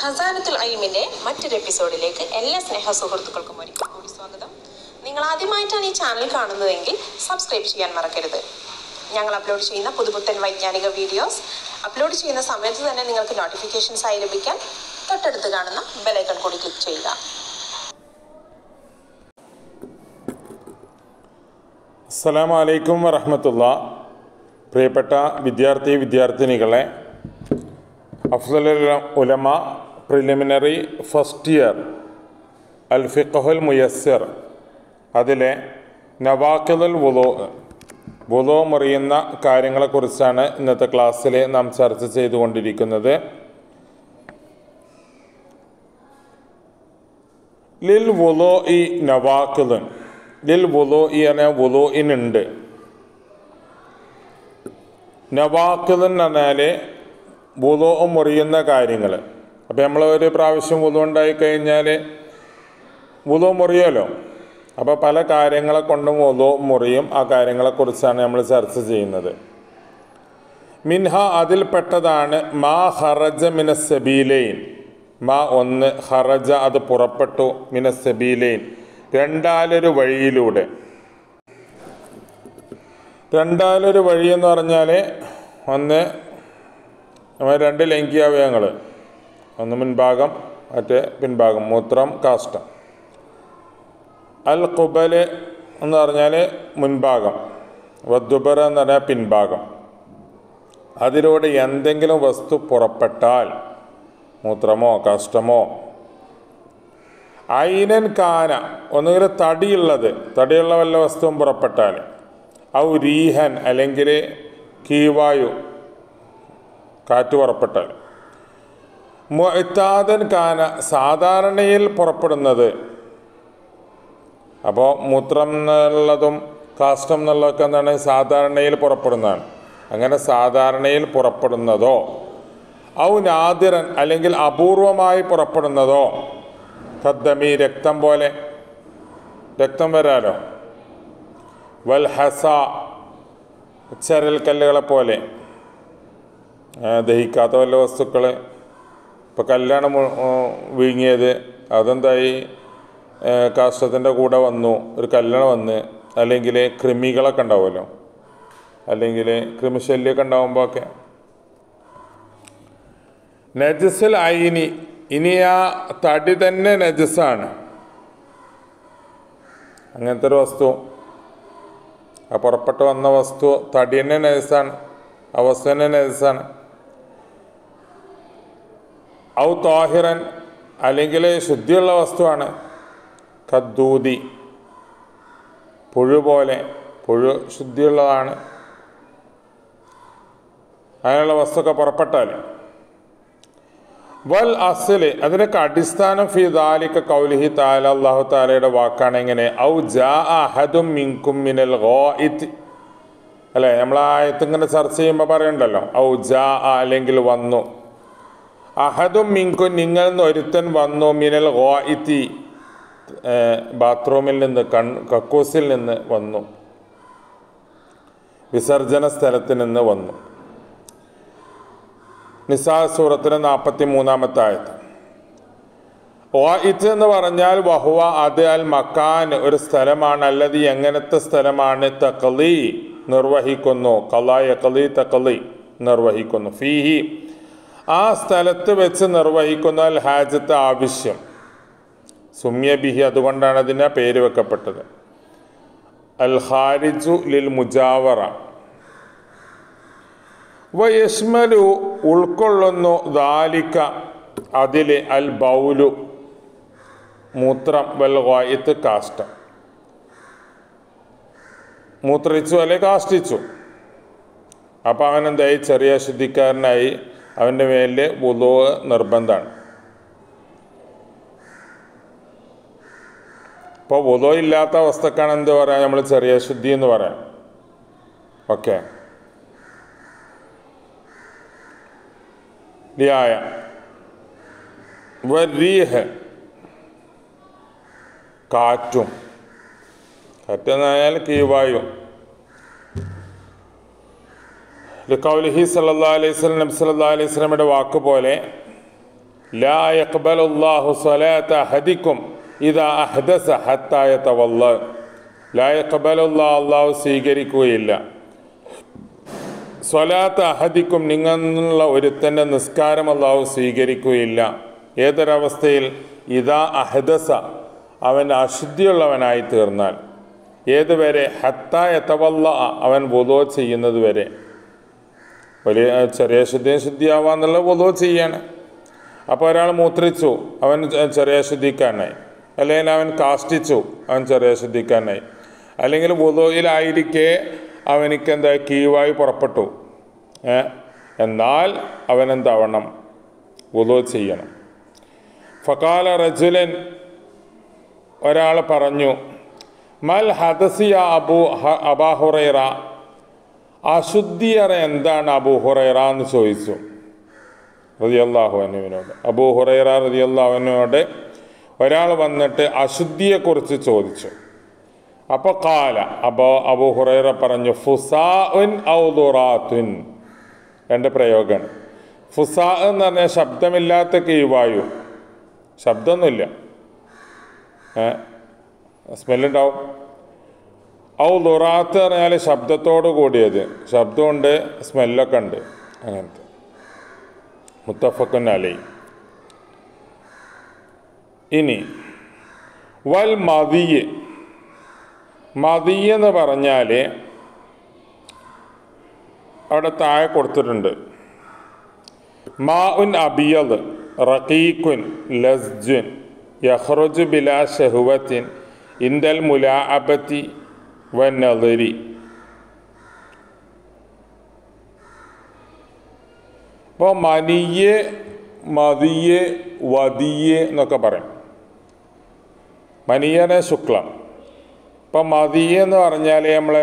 ഖസാനത്തുൽ അയിമിന്റെ മറ്റൊരു എപ്പിസോഡിലേക്ക് എല്ലാ സ്നേഹ സുഹൃത്തുക്കൾക്കും ഒരിക്കൽ കൂടി സ്വാഗതം നിങ്ങൾ ആദ്യമായിട്ടാണ് ഈ ചാനൽ കാണുന്നതെങ്കിൽ സബ്സ്ക്രൈബ് ചെയ്യാൻ മറക്കരുത് ഞങ്ങൾ അപ്ലോഡ് ചെയ്യുന്ന പുതുപുത്തൻ വൈജ്ഞാനിക വീഡിയോസ് അപ്ലോഡ് ചെയ്യുന്ന സമയത്ത് തന്നെ നിങ്ങൾക്ക് നോട്ടിഫിക്കേഷൻസ് ആയി ലഭിക്കാൻ തൊട്ടടുത്ത് കാണുന്ന ബെലൈക്കൺ കൂടി ക്ലിക്ക് ചെയ്യുക അസ്സലാമു അലൈക്കും വറഹമത്തുള്ള പ്രിയപ്പെട്ട വിദ്യാർത്ഥി വിദ്യാർത്ഥിനികളെ Afzal Ulama preliminary first year അൽ ഫിഖഹുൽ മുയസ്സിർ അതിലെ നവാഖിദുൽ വുളോ വുളോ മുറിയുന്ന കാര്യങ്ങളെക്കുറിച്ചാണ് ഇന്നത്തെ ക്ലാസ്സിൽ നാം ചർച്ച ചെയ്തുകൊണ്ടിരിക്കുന്നത് ലിൽ വുളോ ഇ നവാഖിദുൻ ലിൽ വുളോ ഇ എന്ന വുളോ ഇനുണ്ട് നവാഖിദ് എന്ന് പറഞ്ഞാൽ വുളോ മുറിയുന്ന കാര്യങ്ങൾ അപ്പോൾ നമ്മൾ ഒരു പ്രാവശ്യം വുളോ ഉണ്ടായി കഴിഞ്ഞാൽ വുളോ മുറിയല്ലോ അപ്പോൾ പല കാര്യങ്ങളെ കൊണ്ടും വുളോ മുറിയും ആ കാര്യങ്ങളെക്കുറിച്ചാണ് നമ്മൾ ചർച്ച ചെയ്യുന്നത് മിൻഹ അതിൽപ്പെട്ടതാണ് മാ ഹറജ മിന സബീലൈൻ മാ ഒന്ന് ഹറജ അത് പുറപ്പെട്ടു മിന സബീലൈൻ രണ്ടാലൊരു വഴിയിലൂടെ രണ്ടാലൊരു വഴി എന്ന് പറഞ്ഞാൽ ഒന്ന് നമ്മൾ രണ്ട് ലൈംഗികാവയവങ്ങൾ ഒന്ന് മുൻഭാഗം മറ്റേ പിൻഭാഗം മൂത്രം കാഷ്ടം അൽ കുബല് എന്ന് പറഞ്ഞാൽ മുൻഭാഗം വദ്ദുബർ എന്ന് പറഞ്ഞാൽ പിൻഭാഗം അതിലൂടെ എന്തെങ്കിലും വസ്തു പുറപ്പെട്ടാൽ മൂത്രമോ കാഷ്ടമോ ഐനൻ കാന ഒന്നുകിൽ തടിയുള്ളത് തടിയുള്ള വല്ല വസ്തുവും പുറപ്പെട്ടാൽ ഔ രീഹൻ അല്ലെങ്കിൽ കീവായു കാറ്റ് പുറപ്പെട്ടാൽ മുത്താദൻ കാന സാധാരണയിൽ പുറപ്പെടുന്നത് അപ്പോൾ മൂത്രം എന്നുള്ളതും കാഷ്ടം എന്നുള്ളതൊക്കെ എന്താണ് സാധാരണയിൽ പുറപ്പെടുന്നതാണ് അങ്ങനെ സാധാരണയിൽ പുറപ്പെടുന്നതോ ഔ നാദിറൻ അല്ലെങ്കിൽ അപൂർവമായി പുറപ്പെടുന്നതോ കദ്ദമി രക്തം പോലെ രക്തം വരാലോ വൽ ഹസ ചരൽ കല്ലുകളെ പോലെ ദഹിക്കാത്ത വല്ല വസ്തുക്കൾ ഇപ്പോൾ കല്ലാണ് വീങ്ങിയത് അതെന്തായി കാഷ്ടത്തിൻ്റെ കൂടെ വന്നു ഒരു കല്ലാണ് വന്ന് അല്ലെങ്കിൽ കൃമികളൊക്കെ ഉണ്ടാവുമല്ലോ അല്ലെങ്കിൽ കൃമിശല്യമൊക്കെ ഉണ്ടാകുമ്പോൾ ഒക്കെ നജസിൽ ഐനി ഇനി ആ തടി തന്നെ നജസാണ് അങ്ങനത്തെ ഒരു വസ്തു ആ പുറപ്പെട്ട് വന്ന വസ്തു തടി തന്നെ നജസാണ് ആ വസ്തു തന്നെ നജസാണ് ഔ താഹിറൻ അല്ലെങ്കിൽ ശുദ്ധിയുള്ള വസ്തുവാണ് കദ്ദൂതി പുഴു പോലെ പുഴു ശുദ്ധിയുള്ളതാണ് അങ്ങനെയുള്ള വസ്തുക്ക പുറപ്പെട്ടാൽ വൽ അസല് അതിനൊക്കെ അടിസ്ഥാനം ഫി ദാലിക്ക കൗലിഹി താല അള്ളാഹു താലയുടെ വാക്കാണ് എങ്ങനെ ഔ ജാ അഹദും മിൻകും മിനൽ ഗോഇത്ത് അല്ലേ നമ്മൾ ആ ആയത്ത് ഇങ്ങനെ ചർച്ച ചെയ്യുമ്പോൾ പറയണ്ടല്ലോ ഔ ജാ അല്ലെങ്കിൽ വന്നു അഹദും മിൻകും നിങ്ങൾ നിന്ന് ഒരുത്തൻ വന്നു മിനൽ ഗോഇത്തി ബാത്റൂമിൽ നിന്ന് കൺ കക്കൂസിൽ നിന്ന് വന്നു വിസർജന സ്ഥലത്ത് നിന്ന് വന്നു നിസാ സൂറത്തിന് നാൽപ്പത്തി മൂന്നാമത്തെ ആയത്ത് വായിത്ത് എന്ന് പറഞ്ഞാൽ വഹുവ അത് അൽ മക്കാൻ ഒരു സ്ഥലമാണ് അല്ലത് എങ്ങനത്തെ സ്ഥലമാണ് തക്കളി നിർവഹിക്കുന്നു കലായ കളി തക്കളി നിർവഹിക്കുന്നു ഫീഹി ആ സ്ഥലത്ത് വെച്ച് നിർവഹിക്കുന്ന അൽ ഹാജത്ത് ആവശ്യം സുമ്യ ബിഹി അതുകൊണ്ടാണ് അതിന് പേര് വെക്കപ്പെട്ടത് അൽ ഖാരിജു ലിൽ മുജാവറ വയഷ്മലു ഉൾക്കൊള്ളുന്നു ദാലിക്ക അതിൽ അൽ ബൗലു മൂത്രം വൽ വായത്ത് കാഷ്ടം മൂത്രിച്ചു അല്ലെ കാഷ്ടിച്ചു അപ്പം അവൻ എന്തായി ചെറിയ ശുദ്ധിക്കാരനായി അവൻ്റെ മേലിൽ വുളോ നിർബന്ധമാണ് ഇപ്പോൾ വുളോ ഇല്ലാത്ത അവസ്ഥക്കാണ് എന്ത് പറയാം നമ്മൾ ചെറിയ ശുദ്ധി എന്ന് പറയാം ഓക്കെ ലിയായ വരീഹ് കാറ്റും കാറ്റെന്ന് പറഞ്ഞാൽ കീവായു ലിക്കൗലിഹി സല്ലാ അലൈഹി സ്വലം നബി സല്ലാ അലൈഹി സ്വലമിയുടെ വാക്ക് പോലെ ലാ യഖ്ബലുല്ലാഹു സ്വലാത്ത അഹദിക്കും ഇതാ അഹ്ദസ ഹത്തായ തവല്ല ലാ യഖ്ബലുല്ലാ അള്ളാഹു സ്വീകരിക്കുകയില്ല സ്വലാത്ത് അഹദിക്കും നിങ്ങളുള്ള ഒരുത്തൻ്റെ നിസ്കാരം അള്ളാഹു സ്വീകരിക്കുകയില്ല ഏതൊരവസ്ഥയിൽ ഇതാ അഹദസ അവൻ അശുദ്ധിയുള്ളവനായി തീർന്നാൽ ഏതുവരെ ഹത്ത എത്തവല്ല അവൻ വുതോ ചെയ്യുന്നത് വരെ വലിയ ചെറിയ ശുദ്ധിയും ശുദ്ധിയാവാന്നുള്ള വുതോ ചെയ്യാണ് അപ്പോൾ ഒരാൾ മൂത്രിച്ചു അവൻ ചെറിയ ശുദ്ധിക്കാരനായി അല്ലെങ്കിൽ അവൻ കാഷ്ടിച്ചു അവൻ ചെറിയ ശുദ്ധിക്കാരനായി അല്ലെങ്കിൽ വുതോയിലായിരിക്കെ അവനിക്ക് എന്താ കീവായി പുറപ്പെട്ടു ഏ എന്നാൽ അവനെന്താവണം വുതോ ചെയ്യണം ഫക്കാല റജുലൻ ഒരാൾ പറഞ്ഞു മൽ ഹദസിയ അബു ഹ- അബാ ഹുറൈറ അശുദ്ധിയറ എന്താണ് അബു ഹുറൈറ എന്ന് ചോദിച്ചു റതിയല്ലാഹു അനുവിനോട് അബൂ ഹുറൈറ റതിയല്ലാഹുവിനോട് ഒരാൾ വന്നിട്ട് അശുദ്ധിയെക്കുറിച്ച് ചോദിച്ചു അപ്പോൾ കാല അപ്പോൾ അബൂ ഹുറൈറ പറഞ്ഞു ഫുസാഉൻ ഔദുറാത്തുൻ രണ്ട് പ്രയോഗമാണ് ഫുസാ എന്ന് പറഞ്ഞാൽ ശബ്ദമില്ലാത്ത കീവായു ശബ്ദമൊന്നുമില്ല ഏ സ്മെല്ലുണ്ടാവും ഔ ദുറാത്ത് പറഞ്ഞാൽ ശബ്ദത്തോട് കൂടിയത് ശബ്ദമുണ്ട് സ്മെല്ലൊക്കെ ഉണ്ട് അങ്ങനത്തെ മുത്തഫക്കുൻ അലൈ ഇനി വൽ മതിയ് മതി എന്ന് പറഞ്ഞാൽ അവിടെ താഴെ കൊടുത്തിട്ടുണ്ട് മാ ഉൻ അബിയത് റഖീഖുൻ ലസ്ജുൻ യഹ്റുജു ബിലാ ഷഹുവത്തിൻ ഇന്ദൽ മുലാഅബത്തി വന്നതിരി അപ്പോൾ മനിയെ മതിയെ വതിയെ എന്നൊക്കെ പറയും മനിയനെ ശുക്ലം ഇപ്പം മതിയെ എന്ന് പറഞ്ഞാൽ നമ്മൾ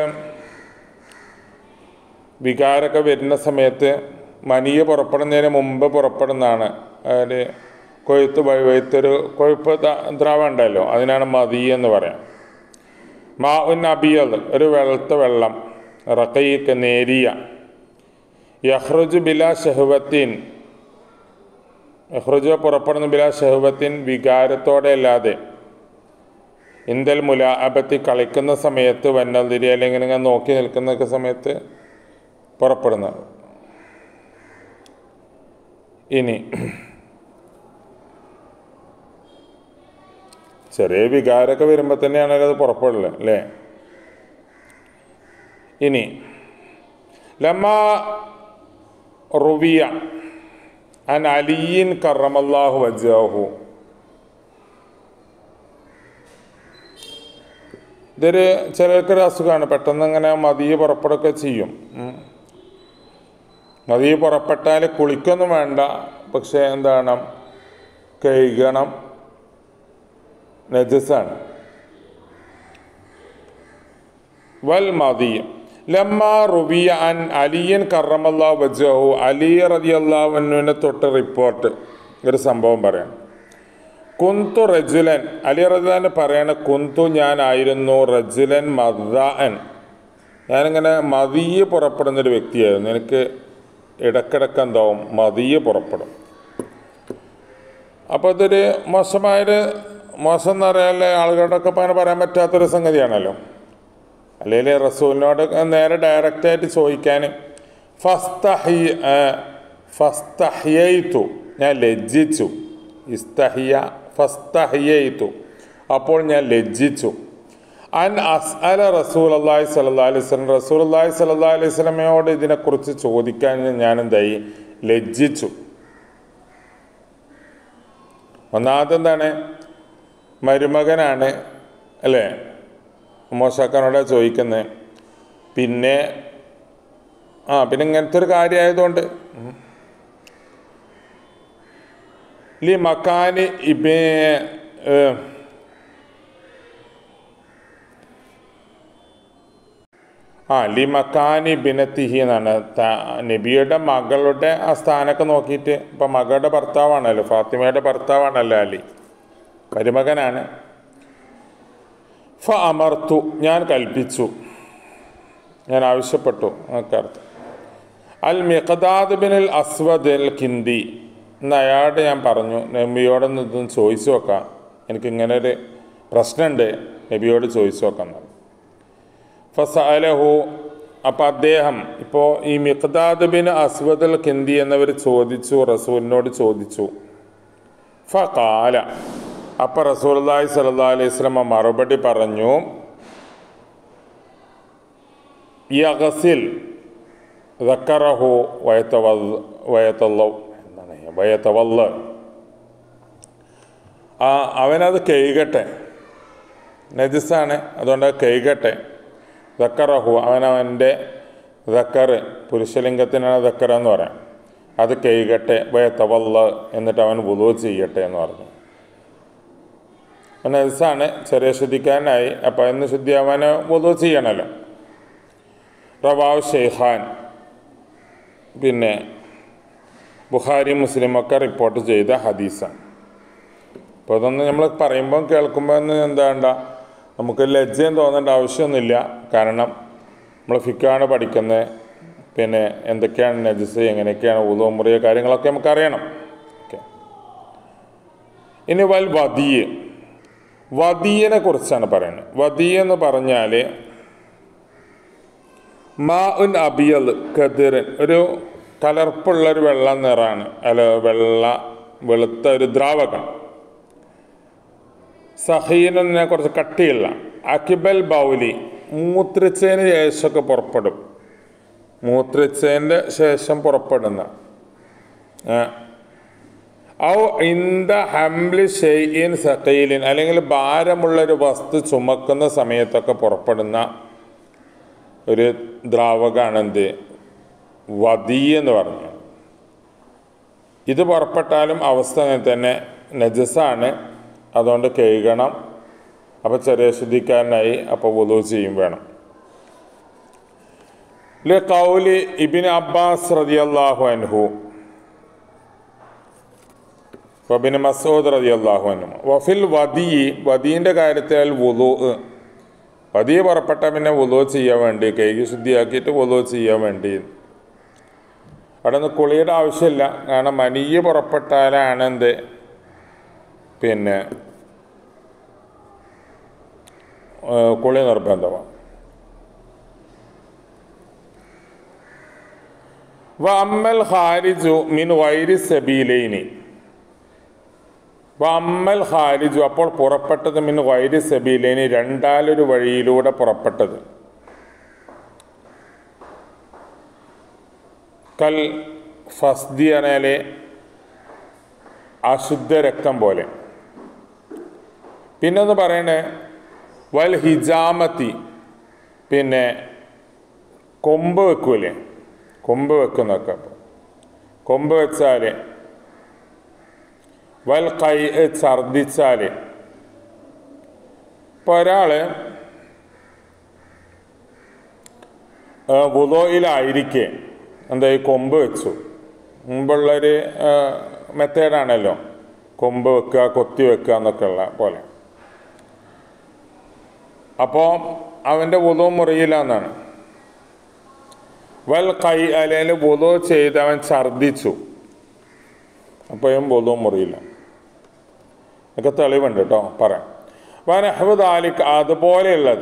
വികാരമൊക്കെ വരുന്ന സമയത്ത് മനിയെ പുറപ്പെടുന്നതിന് മുമ്പ് പുറപ്പെടുന്നതാണ് അതായത് കൊഴുത്ത് വഴുത്തൊരു കൊഴുപ്പ് ദ്ര- ദ്രവം ഉണ്ടല്ലോ അതിനാണ് മതി എന്ന് പറയാം മാ ഉൻ അബിയൽ ഒരു വെളുത്ത വെള്ളം റക്കയ്ക്ക് നേരിയ യഹ്റുജ് ബിലാ ഷഹുവത്തിൻ യഹ്റുജ് പുറപ്പെടുന്ന ബിലാ ഷഹുവത്തിൻ വികാരത്തോടെ അല്ലാതെ ഇന്ദൽ മുലാഅബത്തി കളിക്കുന്ന സമയത്ത് വന്നതിരി അല്ലെങ്കിൽ ഇങ്ങനെ നോക്കി നിൽക്കുന്ന സമയത്ത് പുറപ്പെടുന്നത് ഇനി ചെറിയ വികാരമൊക്കെ വരുമ്പോൾ തന്നെയാണല്ലോ അത് പുറപ്പെടുള്ളത് അല്ലേ ഇനി ലമ്മ റുവിയ അൻ അലിയിൻ കറമല്ലാഹു വജാഹു ഇതൊരു ചിലർക്കൊരു അസുഖമാണ് പെട്ടെന്ന് ഇങ്ങനെ മതിയെ പുറപ്പെടുകയൊക്കെ ചെയ്യും ഉം. മതിയെ പുറപ്പെട്ടാൽ കുളിക്കൊന്നും വേണ്ട പക്ഷേ എന്താണ് കഴുകണം നജസാണ് വൽ മതിയും ലമ്മ റുബിയ അൻ അലിയൻ കറമല്ലാ വജഹു അലി റതി അള്ളാഹുവിനെ തൊട്ട് റിപ്പോർട്ട് ഒരു സംഭവം പറയാം കുന്തു റജുലൻ അലി റജുലാൻ പറയണ കുന്തു ഞാനായിരുന്നു റജുലൻ മദ്ദാൻ ഞാനിങ്ങനെ മതിയെ പുറപ്പെടുന്നൊരു വ്യക്തിയായിരുന്നു എനിക്ക് ഇടക്കിടക്ക് എന്താവും മതിയെ പുറപ്പെടും അപ്പോൾ ഇതൊരു മോശമായൊരു മോശം എന്ന് പറയാനുള്ള ആളുകളുടെയൊക്കെ ഇപ്പം അങ്ങനെ പറയാൻ പറ്റാത്തൊരു സംഗതിയാണല്ലോ അല്ലെങ്കിൽ റസൂലിനോട് നേരെ ഡയറക്റ്റായിട്ട് ചോദിക്കാൻ ഫസ്തഹി ഫസ്തഹിയത്തു ഞാൻ ലജ്ജിച്ചു ഇസ്തഹിയ ഫസ്തഹിയത്തു അപ്പോൾ ഞാൻ ലജ്ജിച്ചു അൻ അസ്അല റസൂൽ അള്ളാഹി സല്ലാ അലൈഹി സ്വലം റസൂൽ അള്ളാഹി സല്ലാ അലൈഹി സ്വലമയോട് ഇതിനെക്കുറിച്ച് ചോദിക്കാൻ ഞാൻ എന്തായി ലജ്ജിച്ചു ഒന്നാമത് എന്താണ് മരുമകനാണ് അല്ലേ മോശാക്കാനോട് ചോദിക്കുന്നത് പിന്നെ ആ പിന്നെ ഇങ്ങനത്തെ ഒരു കാര്യമായതുകൊണ്ട് ഉം. ലി മക്കാനി ഇബേ ഏ, ആ ലി മക്കാനി ബിനത്തിഹി എന്നാണ് ത- നബിയുടെ മകളുടെ ആ സ്ഥാനമൊക്കെ നോക്കിയിട്ട് ഇപ്പം മകളുടെ ഭർത്താവാണല്ലോ ഫാത്തിമയുടെ ഭർത്താവാണല്ലോ അലി മരുമകനാണ് ഫ അമർത്തു ഞാൻ കൽപ്പിച്ചു ഞാൻ ആവശ്യപ്പെട്ടു എന്നൊക്കെ അർത്ഥം അൽ മിഖദാദ് ബിൻ അൽ അസ്വദ് അൽ കിന്ദി ഇന്ന് അയാളോട് ഞാൻ പറഞ്ഞു നബിയോടൊന്ന് ഇതൊന്ന് ചോദിച്ചു നോക്കാം എനിക്ക് ഇങ്ങനെ ഒരു പ്രശ്നമുണ്ട് നബിയോട് ചോദിച്ചു നോക്കാം എന്ന് പറഞ്ഞു ഫസാലഹു അപ്പം അദ്ദേഹം ഇപ്പോൾ ഈ മിഖ്താദ് ബിൻ അസ്വദുൽ ഖിന്ദി എന്നവർ ചോദിച്ചു റസൂലിനോട് ചോദിച്ചു ഫകാല അപ്പം റസൂലി സല്ലാ അലൈഹി സ്വലമ മറുപടി പറഞ്ഞു യഗസിൽ ദക്കറഹു വയത്തവൽ വയത്തല്ല എന്താണ് വയത്തവല്ല ആ അവനത് കഴുകട്ടെ നജിസാണ് അതുകൊണ്ട് അത് കഴുകട്ടെ ദക്കറഹു അവനവൻ്റെ ദക്കറ് പുരുഷലിംഗത്തിനാണ് ദക്കറ എന്ന് പറയാം അത് കഴുകട്ടെ വയത്തവല്ല എന്നിട്ട് അവൻ വുളു ചെയ്യട്ടെ എന്ന് പറഞ്ഞു അവൻ നജിസാണ് ചെറിയ ശുദ്ധിക്കാരനായി അപ്പം എന്ന് ശുദ്ധിയാവാന് വുളു ചെയ്യണമല്ലോ റവാവ് ഷെയ്ഖാൻ പിന്നെ ബുഖാരി മുസ്ലിമൊക്കെ റിപ്പോർട്ട് ചെയ്ത ഹദീസാണ് അപ്പോൾ അതൊന്ന് നമ്മൾ പറയുമ്പം കേൾക്കുമ്പോൾ ഒന്ന് എന്താ വേണ്ട നമുക്ക് ലജ്ജയും തോന്നേണ്ട ആവശ്യമൊന്നുമില്ല കാരണം നമ്മൾ ഫിക്കാണ് പഠിക്കുന്നത് പിന്നെ എന്തൊക്കെയാണ് നജസ് എങ്ങനെയൊക്കെയാണ് ഊതോ മുറിയ കാര്യങ്ങളൊക്കെ നമുക്കറിയണം ഓക്കെ ഇനി വൽ വദിയ് വദിയനെ കുറിച്ചാണ് പറയുന്നത് വദിയ എന്ന് പറഞ്ഞാൽ മാ ഉൻ അബിയൽ കതിരൻ ഒരു കലർപ്പുള്ള ഒരു വെള്ള നിറാണ് അല്ല വെള്ള വെളുത്ത ഒരു ദ്രാവകം സഹീനെ കുറച്ച് കട്ടിയുള്ള അക്കിബൽ ബൗലി മൂത്രിച്ചതിന് ശേഷമൊക്കെ പുറപ്പെടും മൂത്രിച്ചതിൻ്റെ ശേഷം പുറപ്പെടുന്ന ആ. ഔ ഇന്ത ഹംലി ഷെയ്യിൻ സഖീലിൻ അല്ലെങ്കിൽ ഭാരമുള്ളൊരു വസ്തു ചുമക്കുന്ന സമയത്തൊക്കെ പുറപ്പെടുന്ന ഒരു ദ്രാവകമാണ് എന്ത് വദി എന്ന് പറഞ്ഞു ഇത് പുറപ്പെട്ടാലും അവസ്ഥ അങ്ങനെ തന്നെ നജസാണ് അതുകൊണ്ട് കഴുകണം അപ്പോൾ ചെറിയ ശുദ്ധിക്കാരനായി അപ്പോൾ വുളു ചെയ്യും വേണം ലെ കൗലി ഇബിൻ അബ്ബാസ് റതിയല്ലാഹു അൻഹു വബിൻ മസൂദ് റതിയല്ലാഹു അൻഹു വഫിൽ വദി വദീൻ്റെ കാര്യത്തിൽ വുളു വദി പുറപ്പെട്ട പിന്നെ വുളു ചെയ്യാൻ വേണ്ടി കൈകി ശുദ്ധിയാക്കിയിട്ട് വുളു ചെയ്യാൻ വേണ്ടി അവിടെ നിന്ന് കുളിയുടെ ആവശ്യമില്ല കാരണം മനീയ പുറപ്പെട്ടാലാണ് എന്ത് പിന്നെ ഏഹ് കുളി നിർബന്ധമാണ് വ അമ്മൽ ഖാരിജു മിൻ വൈരി സബീലൈനി വ അമ്മൽ ഖാരിജു അപ്പോൾ പുറപ്പെട്ടത് മിൻ വൈരി സബീലൈനി രണ്ടാലൊരു വഴിയിലൂടെ പുറപ്പെട്ടത് കൽ ഫസ്ദി പറഞ്ഞാല് അശുദ്ധ രക്തം പോലെ പിന്നെ ഒന്ന് പറയണേ വൽ ഹിജാമത്തി പിന്നെ കൊമ്പ് വെക്കൂലേ കൊമ്പ് വെക്കുന്നൊക്കെ കൊമ്പ് വെച്ചാൽ വൽ കൈ ഛർദിച്ചാൽ ഇപ്പോൾ ഒരാൾ വുതോയിലായിരിക്കെ എന്താ ഈ കൊമ്പ് വെച്ചു മുമ്പുള്ളൊരു മെത്തേഡാണല്ലോ കൊമ്പ് വെക്കുക കൊത്തി വെക്കുക എന്നൊക്കെ ഉള്ള പോലെ അപ്പോൾ അവൻ്റെ വുതോ മുറിയില്ല എന്നാണ് വൽ കൈ അല്ലെങ്കിൽ വുതോ ചെയ്ത് അവൻ ഛർദിച്ചു അപ്പോഴും വുതോ മുറിയില്ല ഒക്കെ തെളിവുണ്ട് കേട്ടോ പറയാം വനഹബദ് ആലിക്ക് അതുപോലെയുള്ളത്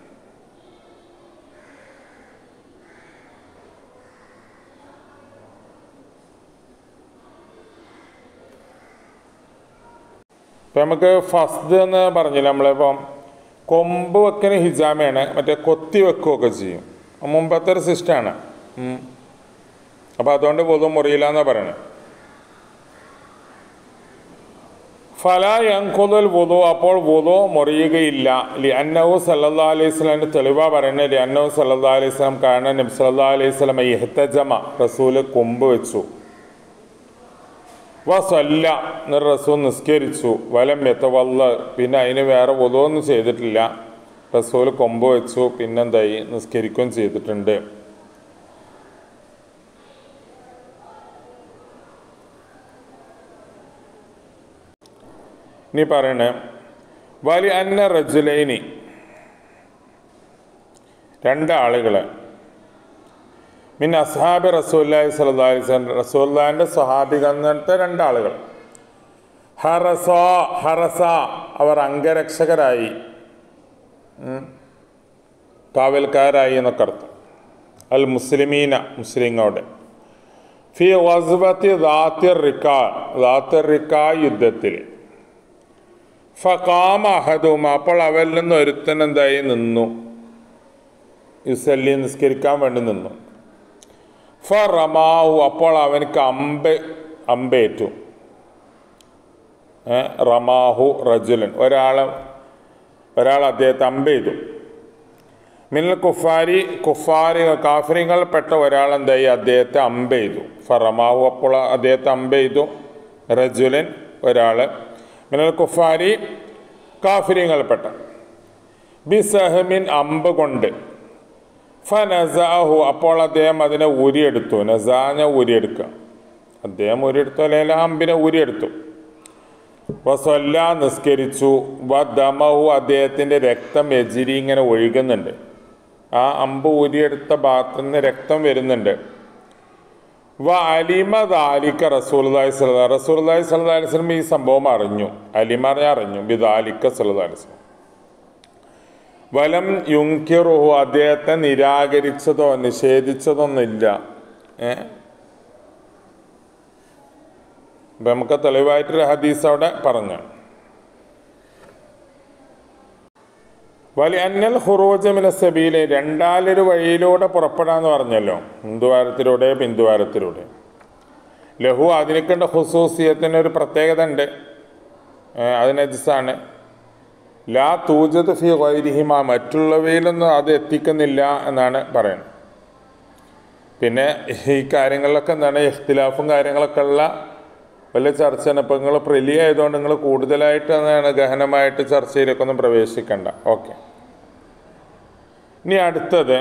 ഇപ്പം നമുക്ക് ഫസ്റ്റ് എന്ന് പറഞ്ഞില്ല നമ്മളിപ്പം കൊമ്പ് വെക്കുന്ന ഹിജാമയാണ് മറ്റേ കൊത്തി വെക്കുകയൊക്കെ ചെയ്യും മുമ്പത്തെ ഒരു സിസ്റ്റമാണ് അപ്പം അതുകൊണ്ട് പൊതു മുറിയില്ല എന്നാണ് പറയണത് ഫല യങ്കുദൽ വുതു അപ്പോൾ വുതു മുറിയുകയില്ല ലി അന്നഹു സല്ലാ അലൈഹി സ്വലാമിൻ്റെ തെളിവാ പറയുന്നത് ലി അന്നഹു സല്ലാ അലൈഹി സ്വലാം കാരണം നബി സല്ലാ അലൈഹി സ്വലം ഇഹ്തജമ റസൂല് കൊമ്പ് വെച്ചു വസല്ല എന്ന് റസൂൽ നിസ്കരിച്ചു വലം എത്തവല്ല പിന്നെ അതിന് വേറെ ഒന്നും ചെയ്തിട്ടില്ല റസൂൽ കൊമ്പ് വെച്ചു പിന്നെന്തായി നിസ്കരിക്കുകയും ചെയ്തിട്ടുണ്ട് ഇനി പറയണേ വലി അന്ന റജുലൈനി രണ്ടാളുകൾ മിൻ അസ്ഹാബി റസൂല്ലാഹി സ്വല്ലല്ലാഹി അലൈഹി വസല്ലം റസൂല്ലാൻ്റെ സ്വഹാബികന്നത്തെ രണ്ടാളുകൾ ഹറസ ഹറസ അവർ അംഗരക്ഷകരായി ഉം. കാവൽക്കാരായി എന്നൊക്കെ അർത്ഥം അൽ മുസ്ലിമീന മുസ്ലിങ്ങളുടെ ഫി വസ്ബത്തി ദാത്തിർ റിക്കാ ദാത്തിർ റിക്കാ യുദ്ധത്തിൽ ഫകാമ അഹദും അപ്പോൾ അവരിൽ നിന്ന് ഒരുത്തൻ എന്തായി നിന്നു യുസല്ലി നിസ്കരിക്കാൻ വേണ്ടി നിന്നു ഫ റമാഹു അപ്പോൾ അവനക്ക് അമ്പ് അമ്പേറ്റു ഏ, റമാഹു റജുലൻ ഒരാൾ ഒരാൾ അദ്ദേഹത്തെ അമ്പ് ചെയ്തു മിന്നൽ കുഫാരി കുഫാരി കാഫരിങ്ങൾപ്പെട്ട ഒരാൾ എന്തായി അദ്ദേഹത്തെ അമ്പ് ചെയ്തു ഫറമാഹു അപ്പോൾ അദ്ദേഹത്തെ അമ്പ് ചെയ്തു റജുലൻ ഒരാൾ മിന്നൽ കുഫാരി കാഫരിങ്ങൾപ്പെട്ട ബി സഹമിൻ അമ്പ് കൊണ്ട് ഫനസാഹു അപ്പോൾ അദ്ദേഹം അതിനെ ഊരിയെടുത്തു നസാന ഊരിയെടുക്കുക അദ്ദേഹം ഊരിയെടുത്തു അല്ലെങ്കിൽ ആ അമ്പിനെ ഊരിയെടുത്തു വസൊല്ല നിസ്കരിച്ചു വ ദമഹു അദ്ദേഹത്തിൻ്റെ രക്തം എജിരി ഇങ്ങനെ ഒഴുകുന്നുണ്ട് ആ അമ്പ് ഊരിയെടുത്ത ഭാഗത്തു നിന്ന് രക്തം വരുന്നുണ്ട് വ അലിമ ദാലിക്ക റസൂൽദായ് സല്ലാ റസൂൽദായ് സല്ലാ അലിസ്ലം ഈ സംഭവം അറിഞ്ഞു അലിമ അറിഞ്ഞ അറിഞ്ഞു ബി ദാലിക്ക സല്ലാ അലിസ്ലം വലം യുങ്കിറുഹു അദ്ദേഹത്തെ നിരാകരിച്ചതോ നിഷേധിച്ചതൊന്നുമില്ല ഏ അപ്പം നമുക്ക് തെളിവായിട്ടൊരു ഹദീസ് അവിടെ പറഞ്ഞു വലി അന്നൽ ഹുറൂജമിന സബീലെ രണ്ടാലൊരു വഴിയിലൂടെ പുറപ്പെടാന്ന് പറഞ്ഞല്ലോ ഹിന്ദുവാരത്തിലൂടെ ബിന്ദുവാരത്തിലൂടെ ലഹു അതിനൊക്കെണ്ട ഹുസൂസിയത്തിന് ഒരു പ്രത്യേകത ഉണ്ട് ഏഹ് അത് നജിസാണ് ലാ തൂജത് ഫി വൈരിഹിമ മറ്റുള്ളവയിലൊന്നും അത് എത്തിക്കുന്നില്ല എന്നാണ് പറയുന്നത് പിന്നെ ഈ കാര്യങ്ങളിലൊക്കെ എന്താണ് ഇഖ്തിലാഫും കാര്യങ്ങളൊക്കെ ഉള്ള വലിയ ചർച്ചയാണ് ഇപ്പം നിങ്ങൾ പ്രിലി ആയതുകൊണ്ട് നിങ്ങൾ കൂടുതലായിട്ട് എന്താണ് ഗഹനമായിട്ട് ചർച്ചയിലേക്കൊന്നും ഒന്നും പ്രവേശിക്കണ്ട ഓക്കെ ഇനി അടുത്തത്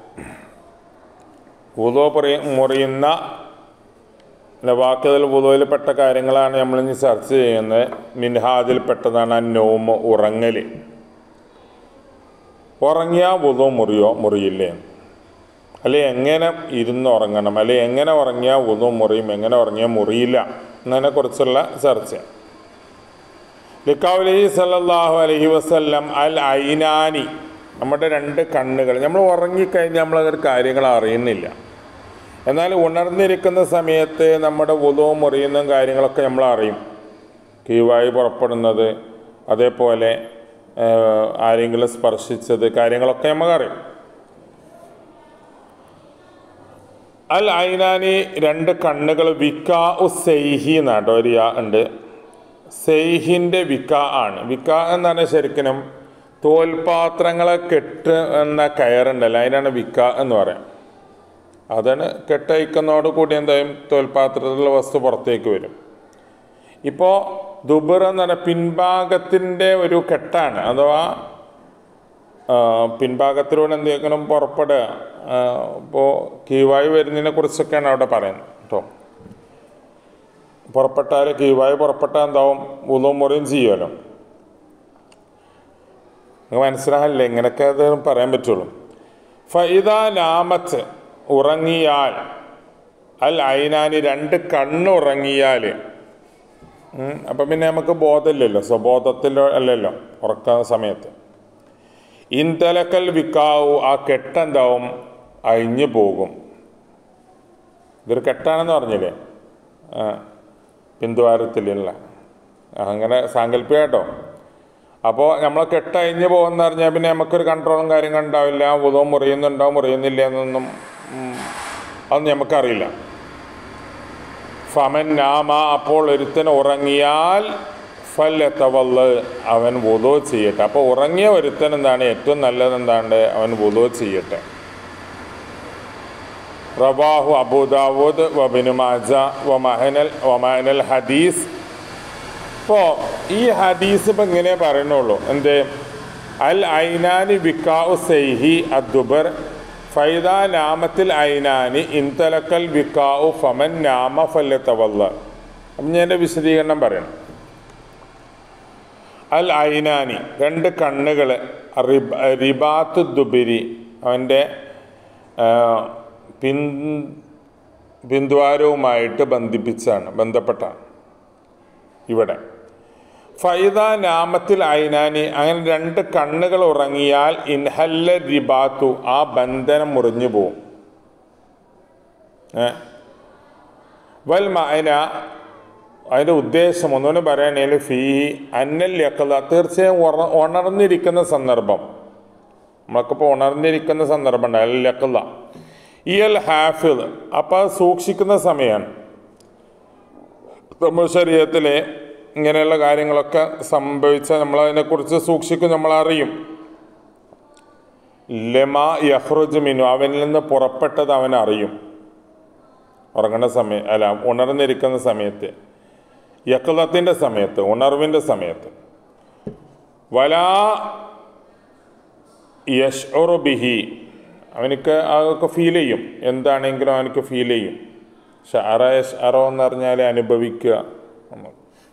ഉദോ പറയ മുറിയുന്ന വാക്കുതൽ ഉദോയിൽപ്പെട്ട കാര്യങ്ങളാണ് നമ്മളിനി ചർച്ച ചെയ്യുന്നത് മിൻഹാദിൽപ്പെട്ടതാണ് ആ നോമ് ഉറങ്ങൽ ഉറങ്ങിയാൽ ഉദോ മുറിയോ മുറിയില്ലേ അല്ലെ എങ്ങനെ ഇരുന്ന് ഉറങ്ങണം അല്ലെ എങ്ങനെ ഉറങ്ങിയാൽ ഉദോ മുറിയും എങ്ങനെ ഉറങ്ങിയാൽ മുറിയില്ല എന്നതിനെ കുറിച്ചുള്ള ചർച്ച ലിക്കാവുലി സല്ലല്ലാഹു അലൈഹി വസല്ലം അൽ ഐനാനി നമ്മുടെ രണ്ട് കണ്ണുകൾ നമ്മൾ ഉറങ്ങിക്കഴിഞ്ഞാൽ നമ്മളതൊരു കാര്യങ്ങൾ അറിയുന്നില്ല എന്നാൽ ഉണർന്നിരിക്കുന്ന സമയത്ത് നമ്മുടെ ഉദവും മുറിയുന്നതും കാര്യങ്ങളൊക്കെ നമ്മൾ അറിയും കീവായി പുറപ്പെടുന്നത് അതേപോലെ ഏഹ്, ആരെങ്കിലും സ്പർശിച്ചത് കാര്യങ്ങളൊക്കെ നമുക്കറിയും അൽ ഐനാനി രണ്ട് കണ്ണുകൾ വിക്കാ ഉ സെയ്ഹി എന്നാട്ടോ ഒരു യാ ഉണ്ട് സെയ്ഹിൻ്റെ വിക്ക ആണ് വിക്ക എന്ന് പറഞ്ഞാൽ ശരിക്കും തോൽപാത്രങ്ങളെ കെട്ട് എന്ന കയറുണ്ടല്ലോ അതിനാണ് വിക്ക എന്ന് പറയാം അതാണ് കെട്ടയക്കുന്നതോട് കൂടി എന്തായാലും തോൽപാത്രത്തിലുള്ള വസ്തു പുറത്തേക്ക് വരും ഇപ്പോൾ ദുബർ എന്ന് പറഞ്ഞാൽ പിൻഭാഗത്തിൻ്റെ ഒരു കെട്ടാണ് അഥവാ ആ, പിൻഭാഗത്തിലൂടെ എന്തെങ്കിലും പുറപ്പെടുക ഇപ്പോൾ കീവായു വരുന്നതിനെ കുറിച്ചൊക്കെയാണ് അവിടെ പറയുന്നത് കേട്ടോ പുറപ്പെട്ടാൽ കീവായു പുറപ്പെട്ടാൽ എന്താവും ഉദവും മുറിയും ചെയ്യുമല്ലോ നിങ്ങൾക്ക് മനസ്സിലാകില്ല ഇങ്ങനെയൊക്കെ അത് പറയാൻ പറ്റുള്ളൂ ഫൈദ നാമത്ത് ഉറങ്ങിയാൽ അൽ ഐനാനി രണ്ട് കണ്ണ് ഉറങ്ങിയാൽ അപ്പം പിന്നെ നമുക്ക് ബോധമില്ലല്ലോ സ്വബോധത്തിൽ അല്ലല്ലോ ഉറക്കുന്ന സമയത്ത് ഇന്തലക്കൽ വിക്കാവു ആ കെട്ടെന്താവും അഴിഞ്ഞു പോകും ഇതൊരു കെട്ടാണെന്ന് പറഞ്ഞില്ലേ ആ ബിന്ദുവാരത്തിലുള്ള അങ്ങനെ സാങ്കല്പിക അപ്പോൾ നമ്മൾ കെട്ടഴിഞ്ഞ് പോകുന്ന പറഞ്ഞാൽ പിന്നെ നമുക്കൊരു കൺട്രോളും കാര്യങ്ങളും ഉണ്ടാവില്ല ഉദവും മുറിയുന്നുണ്ടോ മുറിയുന്നില്ല എന്നൊന്നും ഉം, അതൊന്നും നമുക്കറിയില്ല ഫമൻ നാമ അപ്പോൾ ഒരുത്തൻ ഉറങ്ങിയാൽ ഫല്ലത്തവല് അവൻ വുദോ ചെയ്യട്ടെ അപ്പോൾ ഉറങ്ങിയ ഒരുത്തൻ എന്താണ് ഏറ്റവും നല്ലത് എന്താണ് അവൻ വുദോ ചെയ്യട്ടെ റവാഹു അബൂദാവൂദ് വബിനു മാജ വമഹനൽ വമഹനൽ ഹദീസ് ഇപ്പോൾ ഈ ഹദീസ് ഇപ്പം ഇങ്ങനെ പറയുന്നുള്ളൂ എന്ത് അൽ ഐനാനി വിക്കാഉ സൈഹി അദ്ദുബർ ഫൈദ നാമത്തിൽ ഐനാനി ഇൻതലക്കൽ വിക്കാഉ ഫമൻ നാമ ഫല്ലത്തവല്ല അപ്പം ഞാൻ എൻ്റെ വിശദീകരണം പറയണം അൽ ഐനാനി രണ്ട് കണ്ണുകൾ റിബാത്ത് ദുബിരി അവൻ്റെ പിൻ പിന്ദ്വാരവുമായിട്ട് ബന്ധിപ്പിച്ചാണ് ബന്ധപ്പെട്ടാണ് ഇവിടെ ഫൈദ നാമത്തിൽ ഐനാനി അങ്ങനെ രണ്ട് കണ്ണുകൾ ഉറങ്ങിയാൽ ഇൻഹല്ല റിബാത്തു ആ ബന്ധനം മുറിഞ്ഞു പോവും ഏ? വൽ മഅന അതിൻ്റെ ഉദ്ദേശം ഒന്നുകൂടെ പറയുകയാണെങ്കിൽ ഫീ അന്നൽ യക്കല തീർച്ചയായും ഉറ ഉണർന്നിരിക്കുന്ന സന്ദർഭം നമുക്കിപ്പോൾ ഉണർന്നിരിക്കുന്ന സന്ദർഭം ഉണ്ട് അൽ യക്കല ഇയൽ ഹാഫിദ് അപ്പോൾ അത് സൂക്ഷിക്കുന്ന സമയമാണ് നമ്മുടെ ശരീരത്തിലെ ഇങ്ങനെയുള്ള കാര്യങ്ങളൊക്കെ സംഭവിച്ച നമ്മളതിനെക്കുറിച്ച് സൂക്ഷിക്കും നമ്മളറിയും ലമ യഹ്റുജ് മിനു അവനിൽ നിന്ന് പുറപ്പെട്ടത് അവൻ അറിയും ഉറങ്ങുന്ന സമയം അല്ല ഉണർന്നിരിക്കുന്ന സമയത്ത് യക്ലത്തിൻ്റെ സമയത്ത് ഉണർവിൻ്റെ സമയത്ത് വലാ യഷ്ഉറു ബിഹി അവനിക്ക് അതൊക്കെ ഫീൽ ചെയ്യും എന്താണെങ്കിലും അവനക്ക് ഫീൽ ചെയ്യും ഷാറ യഷ്അറോ എന്ന് പറഞ്ഞാൽ അനുഭവിക്കുക എന്ന്.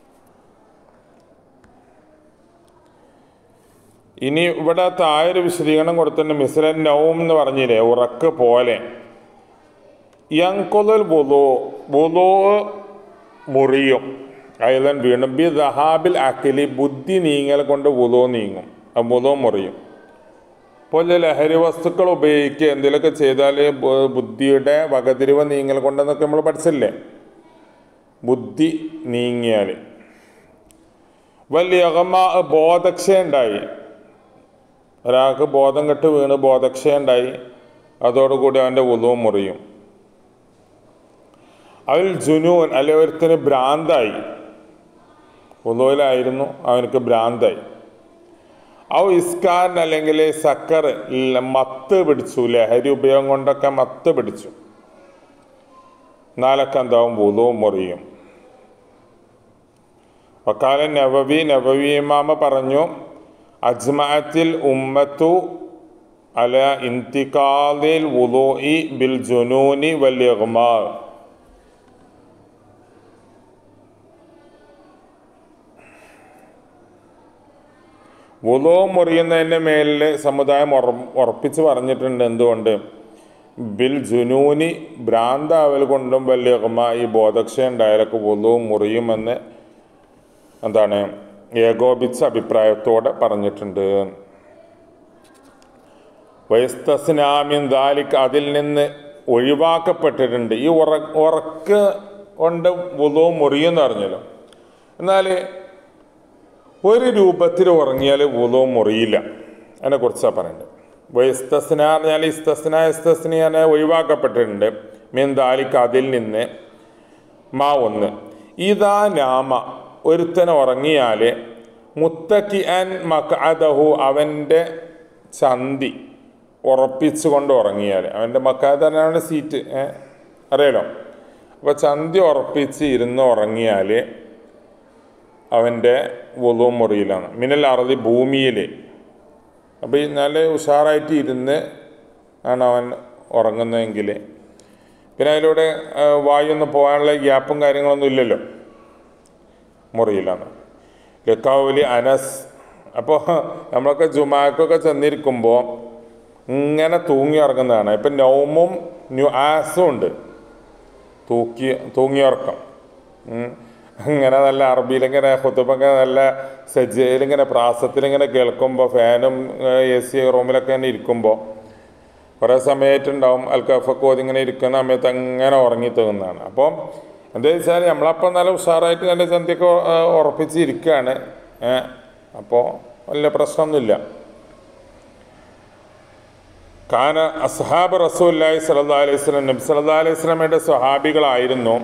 ഇനി ഇവിടെ താഴൊരു വിശദീകരണം കൊടുത്തിട്ടുണ്ട് മിസ്ലൻ നൗം എന്ന് പറഞ്ഞില്ലേ ഉറക്ക് പോലെ യങ്കൊലൽ ബുലോ ബുലോ മുറിയും അയലൻ വീണ്ടും ബി ദഹാബിൽ അക്കിലി ബുദ്ധി നീങ്ങൽ കൊണ്ട് ബുലോ നീങ്ങും ആ ബുലോ മുറിയും ഇപ്പോൾ ലഹരി വസ്തുക്കൾ ഉപയോഗിക്കുക എന്തെങ്കിലുമൊക്കെ ചെയ്താൽ ബു- ബുദ്ധിയുടെ വകതിരിവ് നീങ്ങൽ കൊണ്ടെന്നൊക്കെ നമ്മൾ പഠിച്ചില്ലേ ബുദ്ധി നീങ്ങിയാൽ വലിയ ബോധക്ഷയുണ്ടായി ഒരാൾക്ക് ബോധം കെട്ട് വീണ് ബോധക്ഷയുണ്ടായി അതോടുകൂടി അവൻ്റെ ഉളവും മുറിയും അതിൽ ജുനൂൻ അല്ലെ ഒരുത്തിന് ഭ്രാന്തായി ഉദോയിലായിരുന്നു അവനക്ക് ഭ്രാന്തായി ഔ ഇസ്കാൻ അല്ലെങ്കിൽ സക്കർ ല- മത്ത് പിടിച്ചു ലഹരി ഉപയോഗം കൊണ്ടൊക്കെ മത്ത് പിടിച്ചു നാലൊക്കെ എന്താവും വുളുവും മുറിയും വക്കാലൻ നവവി നവവി ഇമാമ പറഞ്ഞു അജ്മാത്തിൽ ഉമ്മത്തു അല ഇന്തിക്കാലിൽ വുളോഇ ബിൽ ജുനൂനി വൽ ഇഗ്മാ വുളോ മുറിയുന്നതിൻ്റെ മേലിൽ സമുദായം ഉറ ഉറപ്പിച്ച് പറഞ്ഞിട്ടുണ്ട് എന്തുകൊണ്ട് ബിൽ ജുനൂനി ഭ്രാന്താവൽ കൊണ്ടും വലിയകമ ഈ ബോധക്ഷയം ഉണ്ടായാലൊക്കെ വുളോ മുറിയുമെന്ന് എന്താണ് ഏകോപിച്ച അഭിപ്രായത്തോടെ പറഞ്ഞിട്ടുണ്ട് വയസ്തസ്നാമിൻ ദാലിക്ക് അതിൽ നിന്ന് ഒഴിവാക്കപ്പെട്ടിട്ടുണ്ട് ഈ ഉറ ഉറക്ക് കൊണ്ട് വുളോ മുറിയെന്ന് പറഞ്ഞല്ലോ എന്നാൽ ഒരു രൂപത്തിൽ ഉറങ്ങിയാൽ വുളോ മുറിയില്ല അതിനെക്കുറിച്ചാണ് പറയുന്നത് വയസ്തസ്ന പറഞ്ഞാൽ ഇസ്തസ്ന ഇസ്തസ്നി അങ്ങനെ ഒഴിവാക്കപ്പെട്ടിട്ടുണ്ട് മീൻ ദാലിക്ക് അതിൽ നിന്ന് മാ ഒന്ന് ഇതാ നാമ ഒരുത്തൻ ഉറങ്ങിയാൽ മുത്തക്കി അൻ മക്കാദഹു അവൻ്റെ ചന്തി ഉറപ്പിച്ചുകൊണ്ട് ഉറങ്ങിയാൽ അവൻ്റെ മക്കാദ് പറഞ്ഞാൽ അവൻ്റെ സീറ്റ് ഏ അറിയാലോ അപ്പോൾ ചന്തി ഉറപ്പിച്ച് ഇരുന്ന് ഉറങ്ങിയാൽ അവൻ്റെ വുളു മുറിയിലാണ് മിനൽ അറുതി ഭൂമിയിൽ അപ്പോൾ ഈ നല്ല ഉഷാറായിട്ട് ഇരുന്ന് ആണ് അവൻ ഉറങ്ങുന്നതെങ്കിൽ പിന്നെ അതിലൂടെ ആ, വായുവൊന്നും പോകാനുള്ള ഗ്യാപ്പും കാര്യങ്ങളൊന്നും ഇല്ലല്ലോ മുറിയിലാണ് ലക്കാവലി അനസ് അപ്പോൾ നമ്മളൊക്കെ ജുമാക്കൊക്കെ ചെന്നിരിക്കുമ്പോൾ ഇങ്ങനെ തൂങ്ങി ഉറങ്ങുന്നതാണ് ഇപ്പം നൗമും ന്യൂ ആസും ഉണ്ട് തൂക്കി തൂങ്ങിയുറക്കം ഉം. ഇങ്ങനെ നല്ല അറബിയിലിങ്ങനെ ഹുത്തുബൊക്കെ നല്ല സജ്ജയിലിങ്ങനെ പ്രാസത്തിലിങ്ങനെ കേൾക്കുമ്പോൾ ഫാനും എ സി റൂമിലൊക്കെ ഇങ്ങനെ ഇരിക്കുമ്പോൾ കുറേ സമയമായിട്ടുണ്ടാവും അൽക്കഫൊക്കെ ഓതി ഇങ്ങനെ ഇരിക്കുന്ന സമയത്ത് അങ്ങനെ ഉറങ്ങി തൂങ്ങുന്നതാണ് അപ്പോൾ എന്താ വെച്ചാൽ നമ്മളപ്പം നല്ല ഉഷാറായിട്ട് നല്ല ചന്തിയൊക്കെ ആ, ഉറപ്പിച്ച് ഇരിക്കുകയാണ് അപ്പോൾ വലിയ പ്രശ്നമൊന്നുമില്ല കാന അസ്ഹാബ് റസൂല്ലായി സല്ലാ അലൈഹി സ്വലം നബി സല്ലാ അലൈഹി സ്വലമയുടെ സ്വഹാബികളായിരുന്നു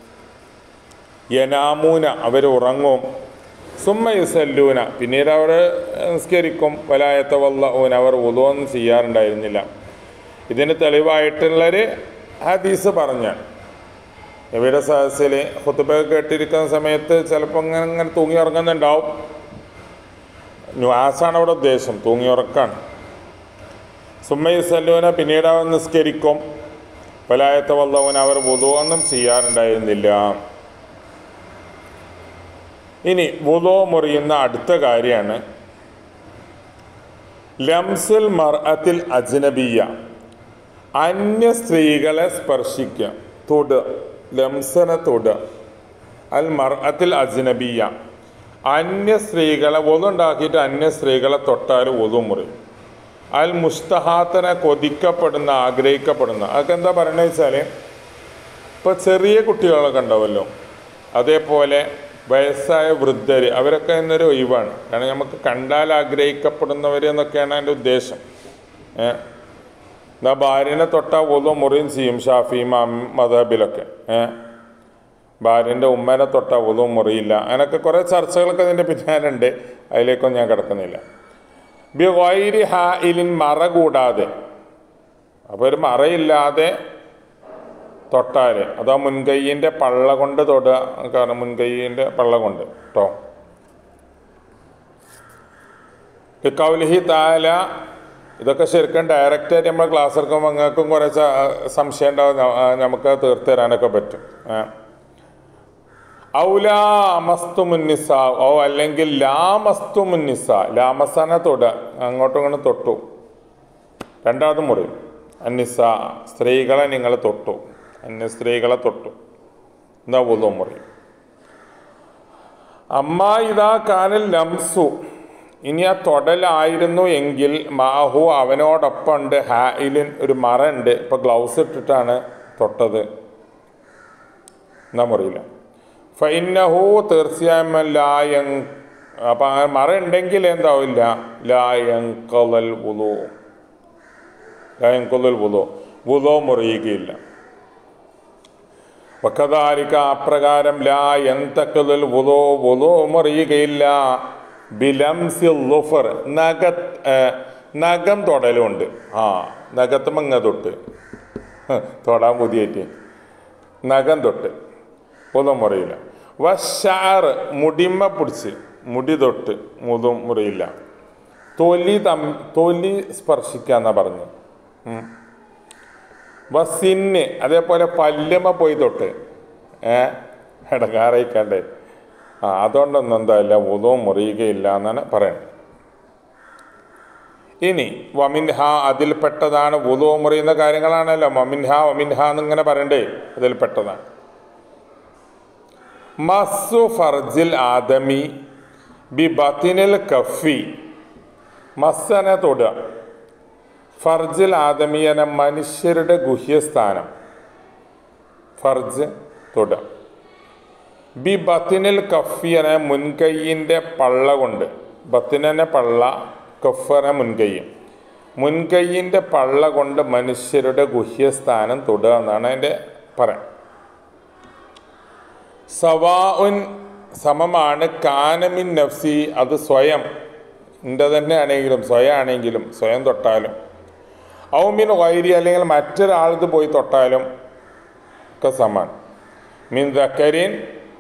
യനാമൂന അവർ ഉറങ്ങും സുമ്മ യുസല്ലൂന പിന്നീട് അവർ നിസ്കരിക്കും വലായത്ത വല്ലൂന അവർ ഉദവൊന്നും ചെയ്യാറുണ്ടായിരുന്നില്ല ഇതിന് തെളിവായിട്ടുള്ളൊരു ഹദീസ് പറഞ്ഞാണ് നബിയുടെ സദസ്സിൽ ഹുത്തുബ കേട്ടിരിക്കുന്ന സമയത്ത് ചിലപ്പോൾ ഇങ്ങനെ ഇങ്ങനെ തൂങ്ങി ഉറങ്ങുന്നുണ്ടാവും ന്യാസാണ് അവിടെ ഉദ്ദേശം തൂങ്ങി ഉറക്കാണ് സുമ്മയുസല്ലൂന പിന്നീട് അവർ നിസ്കരിക്കും വലായത്ത വല്ലവൻ അവർ വുതുവൊന്നും ചെയ്യാറുണ്ടായിരുന്നില്ല ഇനി വുതോ മുറിയുന്ന അടുത്ത കാര്യമാണ് ലംസുൽ മർഅത്തിൽ അജ്നബിയ അന്യ സ്ത്രീകളെ സ്പർശിക്കുക തൊടുക ലംസന തൊടുക അൽ മർഅത്തിൽ അജ്നബിയ അന്യ സ്ത്രീകളെ ഒതുണ്ടാക്കിയിട്ട് അന്യ സ്ത്രീകളെ തൊട്ടാൽ ഒതു മുറിയും അൽ മുസ്തഹാത്തനെ കൊതിക്കപ്പെടുന്ന ആഗ്രഹിക്കപ്പെടുന്ന അതൊക്കെ എന്താ പറയണത് വെച്ചാൽ ഇപ്പോൾ ചെറിയ കുട്ടികളൊക്കെ ഉണ്ടാവുമല്ലോ അതേപോലെ വയസ്സായ വൃദ്ധർ അവരൊക്കെ എന്നൊരു ഒഴിവാണ് കാരണം നമുക്ക് കണ്ടാൽ ആഗ്രഹിക്കപ്പെടുന്നവർ എന്നൊക്കെയാണ് എൻ്റെ ഉദ്ദേശം ഏ എന്നാ ഭാര്യനെ തൊട്ടാൽ ഒതു മുറിയും ചെയ്യും ഷാഫി മാം മദബിലൊക്കെ ഏ ഭാര്യൻ്റെ ഉമ്മനെ തൊട്ടാൽ ഒതു മുറിയില്ല അങ്ങനെയൊക്കെ കുറേ ചർച്ചകളൊക്കെ അതിൻ്റെ പിന്നാലുണ്ട് അതിലേക്കൊന്നും ഞാൻ കിടക്കുന്നില്ല ബി വൈരി ഹായിലിൻ മറ കൂടാതെ അപ്പോൾ ഒരു മറയില്ലാതെ തൊട്ടാൽ അതാ മുൻകൈയിൻ്റെ പള്ള കൊണ്ട് തൊടുക കാരണം മുൻകൈയിൻ്റെ പള്ള കൊണ്ട് കേട്ടോ കൗലിഹി താല ഇതൊക്കെ ശരിക്കും ഡയറക്റ്റായിട്ട് നമ്മൾ ക്ലാസ് എടുക്കുമ്പോൾ നിങ്ങൾക്കും കുറേ സ- സംശയം ഉണ്ടാവും ന- ആ, നമുക്ക് തീർത്ത് തരാനൊക്കെ പറ്റും ഏ. ഔലാ അമസ്തു മുന്നിസ ഓ അല്ലെങ്കിൽ ലാമസ്തു മുന്നിസ ലാമസനെ തൊടുക അങ്ങോട്ടും ഇങ്ങോട്ടും തൊട്ടു രണ്ടാമത് മുറിയും അന്നിസ സ്ത്രീകളെ നിങ്ങൾ തൊട്ടു അന്യ സ്ത്രീകളെ തൊട്ടു എന്താ പോലും മുറിയും അമ്മ ഇതാ കാനൽ ലംസു ഇനി ആ തൊടലായിരുന്നു എങ്കിൽ മാഹു അവനോടൊപ്പം ഉണ്ട് ഹായിലിൻ ഒരു മറ ഉണ്ട് ഇപ്പൊ ഗ്ലൗസ് ഇട്ടിട്ടാണ് തൊട്ടത് എന്നാ മുറിയില്ല ഫൈനഹു തീർച്ചയായും ലായങ് അപ്പം ആ മറ ഉണ്ടെങ്കിൽ എന്താവില്ല ലായങ്കലൽ വുലോ ലായങ്കലൽ വുലോ വുലോ മുറിയുകയില്ല വക്കതാരിക്ക അപ്രകാരം ലാ എന്തക്കലുൽ വുലോ വുലോ മുറിയുകയില്ല ബിലംസി ലുഫർ നഗ ഏ, നഖം തൊടലുണ്ട് ആ നഖത്ത് മങ്ങ തൊട്ട് ഹ്, തൊടാൻ പുതിയേറ്റ് നഖം തൊട്ട് ഒന്നും മുറിയില്ല വഷാറ് മുടിമ പിടിച്ച് മുടി തൊട്ട് മുതും മുറിയില്ല തൊലി തം തൊലി സ്പർശിക്കാന്നാ പറഞ്ഞു ഉം. വസിന്ന് അതേപോലെ പല്ലുമ പോയി തൊട്ട് ഏ ഇടങ്ങാറയിക്കണ്ടേ ആ അതുകൊണ്ടൊന്നും എന്തായില്ല ഉദവും മുറിയുകയില്ല എന്നാണ് പറയുന്നത് ഇനി വമിൻഹ അതിൽപ്പെട്ടതാണ് ഉദവ് മുറിയുന്ന കാര്യങ്ങളാണല്ലോ വമിൻഹ വമിൻഹ എന്നിങ്ങനെ പറയണ്ടേ അതിൽപ്പെട്ടതാണ് മസ്സു ഫർജിൽ ആദമി ബി ബത്തിനിൽ കഫി മസ്സനെ തൊടുക ഫർജിൽ ആദമിയന മനുഷ്യരുടെ ഗുഹ്യസ്ഥാനം ഫർജ് തൊടുക ബി ബത്തിനിൽ കഫിയന മുൻകൈയിൻ്റെ പള്ള കൊണ്ട് ബത്തിനെ പള്ള കഫന മുൻകൈ മുൻകൈയിൻ്റെ പള്ള കൊണ്ട് മനുഷ്യരുടെ ഗുഹ്യസ്ഥാനം തൊടുക എന്നാണ് അതിൻ്റെ പറയാം സവാഉൻ സമമാണ് കാനമിൻ നഫ്സി അത് സ്വയം എൻ്റെ തന്നെ ആണെങ്കിലും സ്വയം ആണെങ്കിലും സ്വയം തൊട്ടാലും ഔമിൻ വൈരി അല്ലെങ്കിൽ മറ്റൊരാളത് പോയി തൊട്ടാലും ഒക്കെ സമാൻ മിൻ ദക്കരിൻ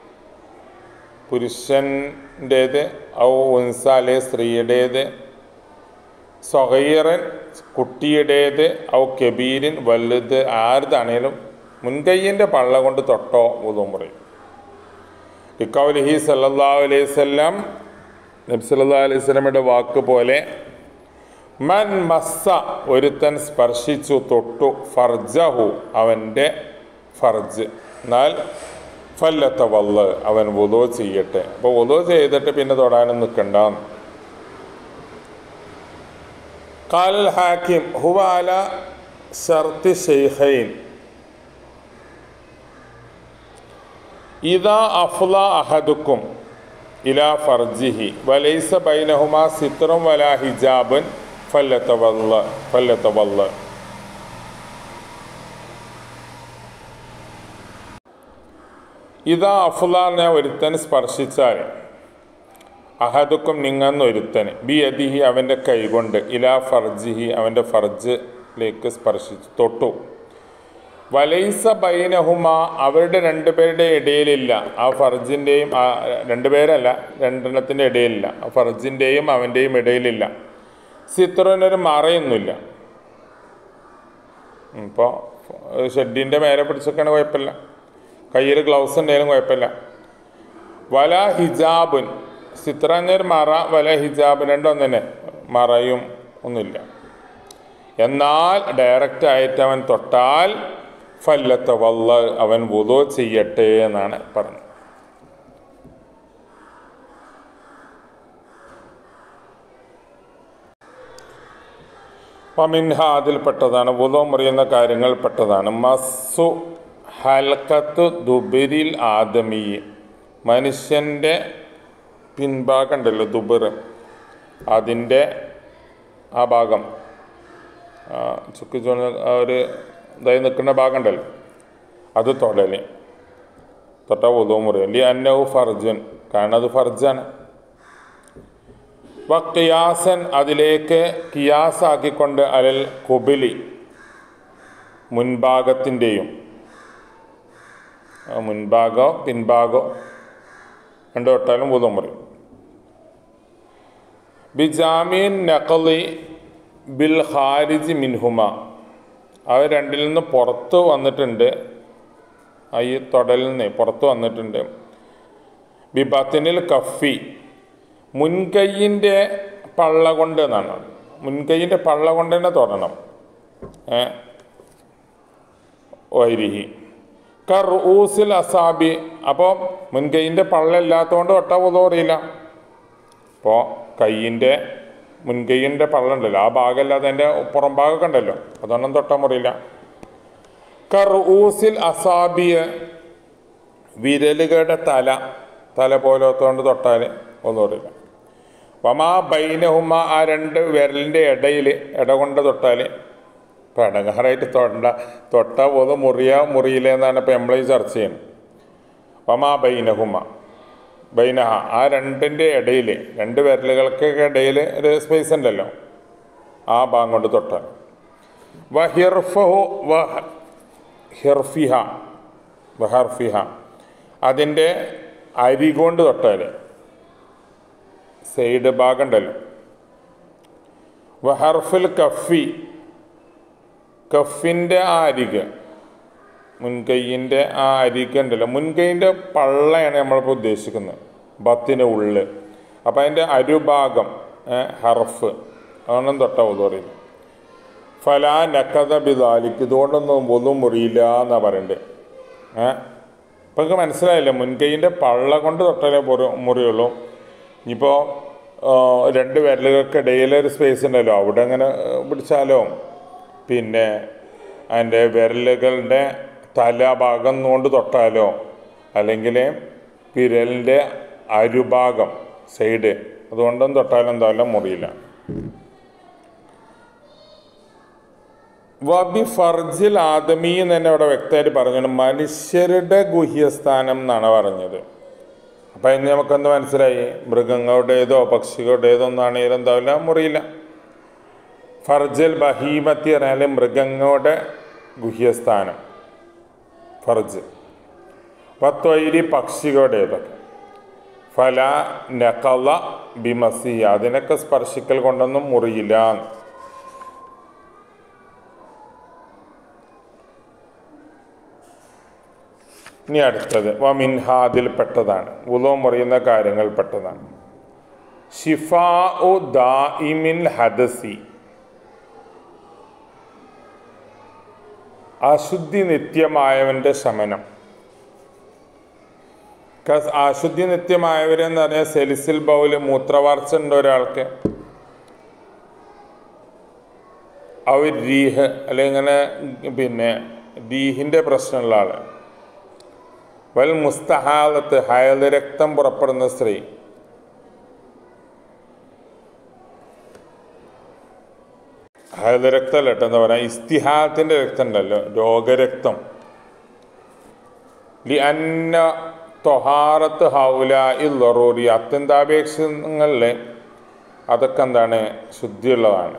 പുരുഷൻ്റേത് ഔ ഉൻസ അല്ലെ സ്ത്രീയുടേത് സ്വഹീറൻ കുട്ടിയുടേത് ഔ കബീരിൻ വലുത് ആരുതാണേലും മുൻകൈയിൻ്റെ പള്ള കൊണ്ട് തൊട്ടോ ഉദവും പറയും ഇക്കൗലിഹി സല്ലാ അലൈഹി സ്വല്ലാം നബി സല്ലാ അലൈഹി സ്വലമയുടെ വാക്ക് പോലെ മൻ മസ്സ ഒരുത്തൻ സ്പർശിച്ചു തൊട്ടു ഫർജഹു അവൻ്റെ ഫർജ് എന്നാൽ ഫല്ലത്ത വല്ല് അവൻ വുദോ ചെയ്യട്ടെ അപ്പോൾ വുദോ ചെയ്തിട്ട് പിന്നെ തൊടാനും നിൽക്കണ്ട കാലൽ ഹാക്കിം ഹുവാല ഷർത്തി ഷെയ്ഖൈൻ ഇതാ അഫ്ല അഹദുക്കും ഇലാ ഫർജിഹി വലൈസ ബൈനഹുമാ സിത്രം വലാ ഹിജാബൻ ഫല്ലത്തവല്ല ഫല്ലത്തവല്ല ഇതാ അഫ്ലാനെ ഒരുത്തൻ സ്പർശിച്ചാൽ അഹദുക്കും നിങ്ങന്ന് ഒരുത്തന് ബി അദിഹി അവൻ്റെ കൈകൊണ്ട് ഇലാ ഫർജിഹി അവൻ്റെ ഫർജിലേക്ക് സ്പർശിച്ചു തൊട്ടു വലൈസ ബൈനഹുമ അവരുടെ രണ്ടുപേരുടെ ഇടയിലില്ല ആ ഫർജിൻ്റെയും ആ രണ്ടുപേരല്ല രണ്ടെണ്ണത്തിൻ്റെ ഇടയിലില്ല ആ ഫർജിൻ്റെയും അവൻ്റെയും ഇടയിലില്ല സിത്രനൊരു മറയൊന്നുമില്ല ഇപ്പോൾ ഷെഡിൻ്റെ മേലെ പിടിച്ചൊക്കെയാണ് കുഴപ്പമില്ല കയ്യിൽ ഗ്ലൗസ് ഉണ്ടെങ്കിലും കുഴപ്പമില്ല വല ഹിജാബുൻ സിത്ര എന്നൊരു മറ വല ഹിജാബ് രണ്ടും തന്നെ മറയും ഒന്നുമില്ല എന്നാൽ ഡയറക്റ്റ് ആയിട്ട് അവൻ തൊട്ടാൽ ഫല്ലത്തെ വല്ല അവൻ വുദോ ചെയ്യട്ടെ എന്നാണ് പറഞ്ഞത് വമിൻഹ അതിൽപ്പെട്ടതാണ് വുദോ മുറിയുന്ന കാര്യങ്ങൾ പെട്ടതാണ് മസ്സു ഹൽക്കത്ത് ദുബിരിൽ ആദമി മനുഷ്യൻ്റെ പിൻഭാഗം ഉണ്ടല്ലോ ദുബിർ അതിൻ്റെ ആ ഭാഗം ആ, ചുക്ക് ചുവന്ന ആ ഒരു ഇതായി നിൽക്കുന്ന ഭാഗം ഉണ്ടല്ലോ അത് തൊടല് തൊട്ട വുദോ മുറിയും ലി അന്നവും ഫർജുൻ കാരണം അത് ഫർജാണ് വ കിയാസൻ അതിലേക്ക് കിയാസാക്കിക്കൊണ്ട് അലൽ കുബിലി മുൻഭാഗത്തിൻ്റെയും ആ മുൻഭാഗോ പിൻഭാഗോ രണ്ടു തൊട്ടാലും ഭൂതം പറയും ബിജാമീൻ നഖലി ബിൽ ഖാരിജ് മിൻഹുമ അത് രണ്ടിൽ നിന്ന് പുറത്ത് വന്നിട്ടുണ്ട് ആ ഈ തൊടലിൽ നിന്ന് പുറത്ത് വന്നിട്ടുണ്ട് ബിബത്തിനിൽ കഫി മുൻകൈയിൻ്റെ പള്ള കൊണ്ട് എന്നാണ് മുൻകൈയിൻ്റെ പള്ള കൊണ്ട് തന്നെ തൊടണം ഏ വൈരിഹി കറൂസിൽ അസാബി അപ്പോൾ മുൻകൈയിൻ്റെ പള്ള ഇല്ലാത്തതുകൊണ്ട് ഒട്ട പൊതുവ അറിയില്ല അപ്പോൾ കൈയിൻ്റെ മുൻകൈയിൻ്റെ പള്ള ഉണ്ടല്ലോ ആ ഭാഗമല്ലാതെ എൻ്റെ പുറം ഭാഗമൊക്കെ ഉണ്ടല്ലോ അതൊന്നും തൊട്ടാൻ മുറിയില്ല കറൂസിൽ അസാബിയ വിരലുകളുടെ തല തല പോലത്തോണ്ട് തൊട്ടാൽ ഒന്നും അറിയില്ല വമാ ബൈനഹുമ ആ രണ്ട് വിരലിൻ്റെ ഇടയിൽ ഇട കൊണ്ട് തൊട്ടാൽ ഇപ്പം ഇടങ്ങാറായിട്ട് തൊണ്ട തൊട്ട പോത് മുറിയ മുറിയില്ല എന്നാണ് ഇപ്പം നമ്മൾ ഈ ചർച്ച ചെയ്യുന്നത് വമാ ബൈനഹുമ ബൈനഹ ആ രണ്ടിൻ്റെ ഇടയിൽ രണ്ട് വിരലുകൾക്കൊക്കെ ഇടയിൽ ഒരു സ്പേസ് ഉണ്ടല്ലോ ആ ഭാഗം കൊണ്ട് തൊട്ടാൽ വഹിർഫഹു വ ഹിർഫിഹ വഹർഫിഹ അതിൻ്റെ അരി കൊണ്ട് തൊട്ടാൽ സൈഡ് ഭാഗം ഉണ്ടല്ലോ വഹർഫിൽ കഫി കഫിൻ്റെ ആ അരിക് മുൻകൈയിൻ്റെ ആ അരിക് ഉണ്ടല്ലോ മുൻകൈയിൻ്റെ പള്ളയാണ് നമ്മളിപ്പോൾ ഉദ്ദേശിക്കുന്നത് ബത്തിന് ഉള്ളിൽ അപ്പം അതിൻ്റെ അരുഭാഗം ഏ, ഹർഫ് അതൊന്നും തൊട്ട ഒതു അറിയില്ല ഫലാ നക്കത ബിദാലിക്ക് ഇതുകൊണ്ടൊന്നും ഒന്നും മുറിയില്ല എന്നാണ് പറയണ്ടേ ഏ ഇപ്പം നിങ്ങൾക്ക് മനസ്സിലായില്ലേ മുൻകൈയിൻ്റെ പള്ള കൊണ്ട് തൊട്ടാലേ മുറി മുറിയുള്ളൂ ഇനിയിപ്പോൾ രണ്ട് വിരലുകൾക്കിടയിൽ ഒരു സ്പേസ് ഉണ്ടല്ലോ അവിടെ അങ്ങനെ ഏ, പിടിച്ചാലോ പിന്നെ അതിൻ്റെ വിരലുകളുടെ തലഭാഗം കൊണ്ട് തൊട്ടാലോ അല്ലെങ്കിൽ വിരലിൻ്റെ അരുഭാഗം സൈഡ് അതുകൊണ്ടൊന്നും തൊട്ടാലും എന്തായാലും മുറിയില്ല വബി ഫർജിൽ ആദമി എന്ന് തന്നെ അവിടെ വ്യക്തമായിട്ട് പറഞ്ഞു മനുഷ്യരുടെ ഗുഹ്യസ്ഥാനം എന്നാണ് പറഞ്ഞത് അപ്പം ഇനി നമുക്കെന്ത് മനസ്സിലായി മൃഗങ്ങളുടേതോ പക്ഷികളുടേതോ ഒന്നാണെങ്കിലും എന്താവില്ല മുറിയില്ല ഫർജൽ ബഹീമത്തി പറഞ്ഞാൽ മൃഗങ്ങളുടെ ഗുഹ്യസ്ഥാനം ഫർജ് പത്തൊയിരി പക്ഷികളുടേതൊക്കെ ഫല നഖല ബിമസി അതിനൊക്കെ സ്പർശിക്കൽ കൊണ്ടൊന്നും മുറിയില്ല ഇനി അടുത്തത് വമിൻഹാദിൽ പെട്ടതാണ് ഉലോ മുറിയുന്ന കാര്യങ്ങൾ പെട്ടതാണ് ഷിഫാ ഉ ദാഇമിൻ ഹദസി അശുദ്ധി നിത്യമായവൻ്റെ ശമനം കസ് അശുദ്ധി നിത്യമായവരെന്ന് പറഞ്ഞാൽ സെലിസിൽ ബൗല് മൂത്രവാർച്ച ഉണ്ട് ഒരാൾക്ക് അവർ രീഹ് അല്ലെങ്കിൽ ഇങ്ങനെ പിന്നെ രീഹിൻ്റെ പ്രശ്നമുള്ള ആൾ വൽ മുസ്തഹാലത്ത് ഹയൽ രക്തം പുറപ്പെടുന്ന സ്ത്രീ ഹയൽ രക്തമല്ല കേട്ടോ എന്താ പറയുക ഇസ്തിഹാത്തിൻ്റെ രക്തം ഉണ്ടല്ലോ രോഗരക്തം ലി അന്ന തൊഹാറത്ത് ഹൗല ഇ ലറൂറി അത്യന്താപേക്ഷങ്ങളിൽ അതൊക്കെ എന്താണ് ശുദ്ധിയുള്ളതാണ്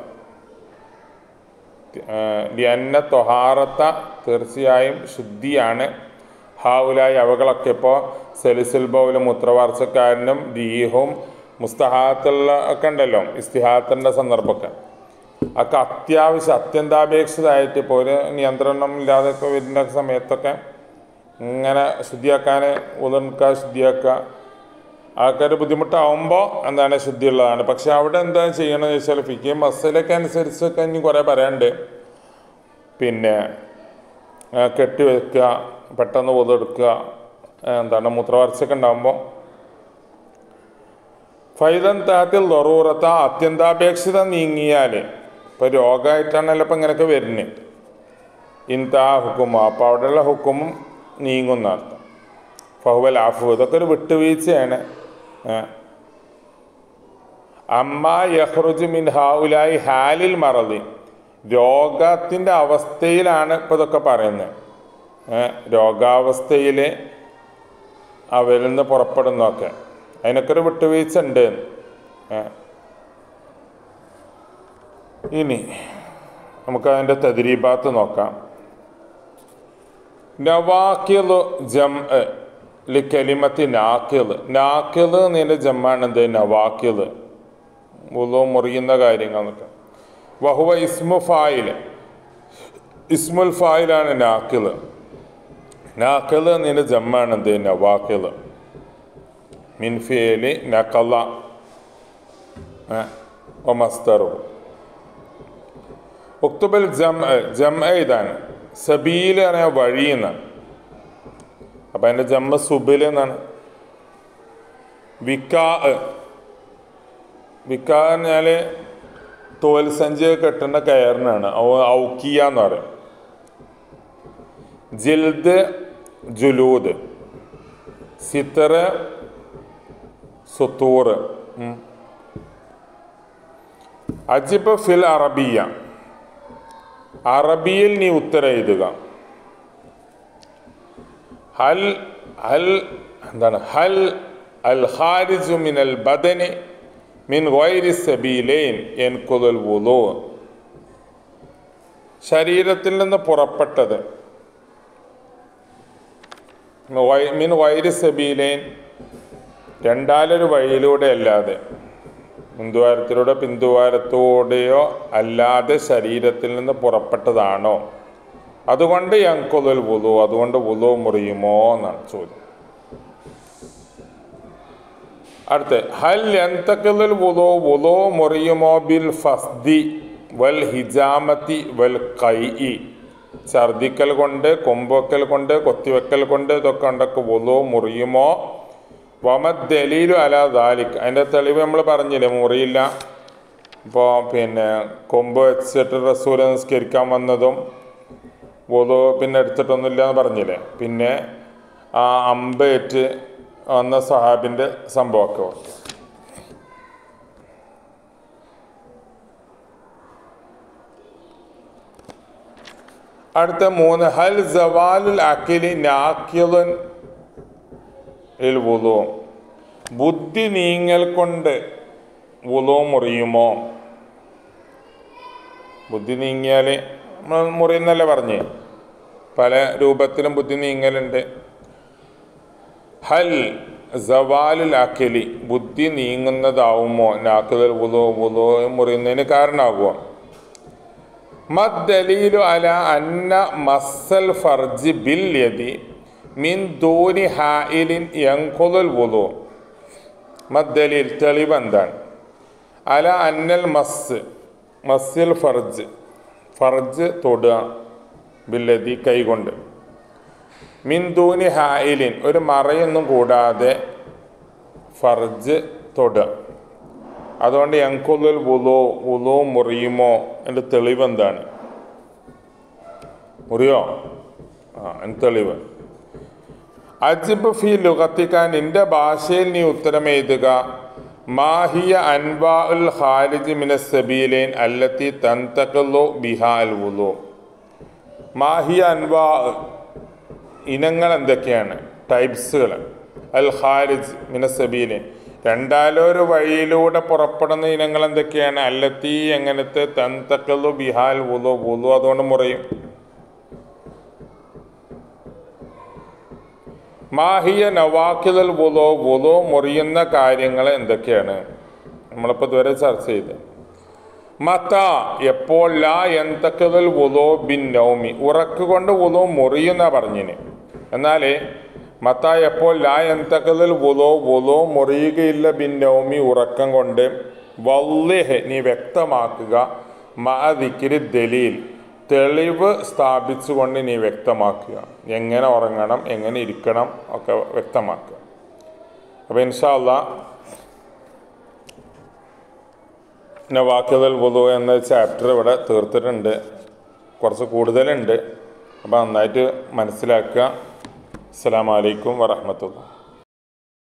ലി അന്ന തൊഹാറത്ത തീർച്ചയായും ശുദ്ധിയാണ് ഹാവുലായി അവകളൊക്കെ ഇപ്പോൾ സെലിസിൽ ബൗല മൂത്രവാർച്ചക്കാരനും ദീഹും മുസ്തഹാത്തുള്ള ഒക്കെ ഉണ്ടല്ലോ ഇസ്തിഹാത്തിൻ്റെ സന്ദർഭമൊക്കെ ഒക്കെ അത്യാവശ്യം അത്യന്താപേക്ഷിതമായിട്ട് ഇപ്പോൾ ഒരു നിയന്ത്രണം ഇല്ലാതെ വരുന്ന സമയത്തൊക്കെ ഇങ്ങനെ ശുദ്ധിയാക്കാൻ ഉദർക്കുക ശുദ്ധിയാക്കുക ആൾക്കാർ ബുദ്ധിമുട്ടാവുമ്പോൾ എന്താണ് ശുദ്ധിയുള്ളതാണ് പക്ഷെ അവിടെ എന്താ ചെയ്യണമെന്ന് വെച്ചാൽ ഫിക്കി മസലൊക്കെ അനുസരിച്ചൊക്കെ ഇനി കുറേ പറയാനുണ്ട് പിന്നെ ആ, കെട്ടി വെക്കുക പെട്ടെന്ന് പൊതെടുക്കുക എന്താണ് മൂത്രവാർച്ചയൊക്കെ ഉണ്ടാകുമ്പോൾ ഫൈതൻ താത്തിൽ ലറൂറത്ത അത്യന്താപേക്ഷിത നീങ്ങിയാൽ ഇപ്പോൾ രോഗമായിട്ടാണല്ലോ ഇപ്പം ഇങ്ങനെയൊക്കെ വരുന്നത് ഇൻതാ ഹുക്കുമ അപ്പോൾ അവിടെയുള്ള ഹുക്കുമും നീങ്ങുന്ന അർത്ഥം ഫഹുവൽ ആഫു ഇതൊക്കെ ഒരു വിട്ടുവീഴ്ചയാണ് ഏ. അമ്മ യഹ്റുജ് മിൻ ഹാഉലായി ഹാലിൽ മറതി രോഗത്തിൻ്റെ അവസ്ഥയിലാണ് ഇപ്പോൾ ഇതൊക്കെ പറയുന്നത് ഏ, രോഗാവസ്ഥയിൽ അവരിൽ നിന്ന് പുറപ്പെടുന്നതൊക്കെ അതിനൊക്കെ ഒരു വിട്ടുവീഴ്ച ഉണ്ട് ഏ. ഇനി നമുക്ക് അതിൻ്റെ തദ്രീബാത്ത് നോക്കാം നവാക്കിൽ ജം ലിക്കലിമത്തി നാക്കിൽ നാക്കിൽ എന്നതിൻ്റെ ജമ്മാണ് എന്ത് നവാക്കിൽ ഉള്ളു മുറിയുന്ന കാര്യങ്ങൾ എന്നൊക്കെ വഹുവ ഇസ്മു ഫായിൽ ഇസ്മുൽ ഫായിലാണ് നാക്കിൽ നാക്കിൽ എന്നതിൻ്റെ ജമ്മാണ് എന്ത് നവാക്കിൽ മിൻഫിയലി നക്കല മസ്തറു ഉക്തുബൽ ജം ജം ഇതാണ് സബീൽ എന്ന വഴി എന്നാണ് അപ്പം അതിൻ്റെ ജമ്മ സുബിൽ എന്നാണ് വിക്കാ വിക്കാ പറഞ്ഞാൽ തോൽ സഞ്ചി കെട്ടുന്ന കയറിനാണ് ഔ- ഔക്കിയ എന്ന് പറയും ജിൽദ് ജുലൂദ് സിത്തർ സുത്തൂർ ഉം. അജിബ് ഫിൽ അറബിയ അറബിയിൽ നീ ഉത്തരം എഴുതുക ഹൽ ഹൽ എന്താണ് ഹൽ അൽ ഖാരിജു മിനൽ ബദനി മിൻ ഗൈരി സബീലൈൻ എൻകുദൽ വുളു ശരീരത്തിൽ നിന്ന് പുറപ്പെട്ടത് വൈ- മിൻ വൈരി സബീലൈൻ രണ്ടാലൊരു വഴിയിലൂടെ അല്ലാതെ മുന്തുവാരത്തിലൂടെ പിന്തുവാരത്തോടെയോ അല്ലാതെ ശരീരത്തിൽ നിന്ന് പുറപ്പെട്ടതാണോ അതുകൊണ്ട് യങ്കുതൽ വുളു അതുകൊണ്ട് വുളു മുറിയുമോ എന്നാണ് ചോദ്യം അടുത്ത് ഹൽ എന്തക്കൽ വുളു വുളു മുറിയുമോ ബിൽ ഫസ്ദി വൽ ഹിജാമത്തി വൽ കൈ ഛർദിക്കൽ കൊണ്ട് കൊമ്പൊക്കൽ കൊണ്ട് കൊത്തിവെക്കൽ കൊണ്ട് ഇതൊക്കെ ഉണ്ടൊക്കെ വുളു മുറിയുമോ വമത് ദലീലു അല ദാലിക് അതിൻ്റെ തെളിവ് നമ്മൾ പറഞ്ഞില്ലേ മുറിയില്ല ഇപ്പോൾ പിന്നെ കൊമ്പ് വെച്ചിട്ട് റസൂൽ നിസ്കരിക്കാൻ വന്നതും വധു പിന്നെ എടുത്തിട്ടൊന്നുമില്ല എന്ന് പറഞ്ഞില്ലേ പിന്നെ ആ അമ്പേറ്റ് വന്ന സഹാബിൻ്റെ സംഭവമൊക്കെ ഓർത്ത് അടുത്ത മൂന്ന് ഹൽ ജവാലുൽ അഖിലി നാക്കിലുൻ ഇൽ വുളു ബുദ്ധി നീങ്ങൽ കൊണ്ട് വുളു മുറിയുമോ ബുദ്ധി നീങ്ങിയാൽ നമ്മൾ മുറിയുന്നല്ലേ പറഞ്ഞ് പല രൂപത്തിലും ബുദ്ധി നീങ്ങലുണ്ട് ഹൽ സവാലുൽ അഖിലി ബുദ്ധി നീങ്ങുന്നതാവുമോ നാക്കുതൽ വുളു വുളു മുറിയുന്നതിന് കാരണമാകുമോ മദ്ദലീലു അല അന്ന മസ്സൽ ഫർജി ബിൽ യദി മിൻ ദൂനി ഹായിലിൻ യങ്കുലുൽ വുളു മദ്ദലീൽ തെളിവ് എന്താണ് അല അന്നൽ മസ് മസ്സിൽ ഫർജ് ഫർജ് തൊടുക ബില്ലതി കൈകൊണ്ട് മിൻ ദൂനി ഹായിലിൻ ഒരു മറയൊന്നും കൂടാതെ ഫർജ് തൊടുക അതുകൊണ്ട് യങ്കുലുൽ വുളു വുളു മുറിയുമോ എൻ്റെ തെളിവ് എന്താണ് മുറിയോ ആ അതിന് തെളിവ് അജിബ് ഫി ലുഗത്തിക്ക നിന്റെ ഭാഷയിൽ നീ ഉത്തരം എഴുതുക മാഹിയ അൻവാ ഉൽ ഖാലിജ് മിന സബീലൈൻ അല്ലത്തി തന്തഖലു ബിഹാ അൽ വുളു മാഹിയ അൻവാ ഇനങ്ങൾ എന്തൊക്കെയാണ് ടൈപ്സുകൾ അൽ ഖാരിജ് മിന സബീലൈൻ രണ്ടാലൊരു വഴിയിലൂടെ പുറപ്പെടുന്ന ഇനങ്ങൾ എന്തൊക്കെയാണ് അല്ലത്തി എങ്ങനത്തെ തന്തക്കലു ബിഹാൽ വുളു വുളു അതുകൊണ്ട് മുറയും മാഹിയ നവാക്കിതൽ വുളോ വുളോ മുറിയുന്ന കാര്യങ്ങൾ എന്തൊക്കെയാണ് നമ്മളിപ്പോൾ ഇതുവരെ ചർച്ച ചെയ്ത് മത്ത എപ്പോൾ ലാ എന്തക്കതൽ വുളോ ബിൻ നൗമി ഉറക്കുകൊണ്ട് വുളോ മുറിയുന്ന പറഞ്ഞിന് എന്നാൽ മത്ത എപ്പോൾ ലാ എന്തക്കതിൽ വുലോ വുലോ മുറിയുകയില്ല ബിന്നൗമി ഉറക്കം കൊണ്ട് വല്ലിഹ് നീ വ്യക്തമാക്കുക മഅദിക്കിരി ദലീൽ തെളിവ് സ്ഥാപിച്ചുകൊണ്ട് നീ വ്യക്തമാക്കുക എങ്ങനെ ഉറങ്ങണം എങ്ങനെ ഇരിക്കണം ഒക്കെ വ്യക്തമാക്കുക അപ്പോൾ ഇൻഷാല്ല നവാക്കിയതൽ വുദു എന്ന ചാപ്റ്റർ ഇവിടെ തീർത്തിട്ടുണ്ട് കുറച്ച് കൂടുതലുണ്ട് അപ്പോൾ നന്നായിട്ട് മനസ്സിലാക്കുക അസ്സാം വലൈക്കും വറഹമത്തുള്ള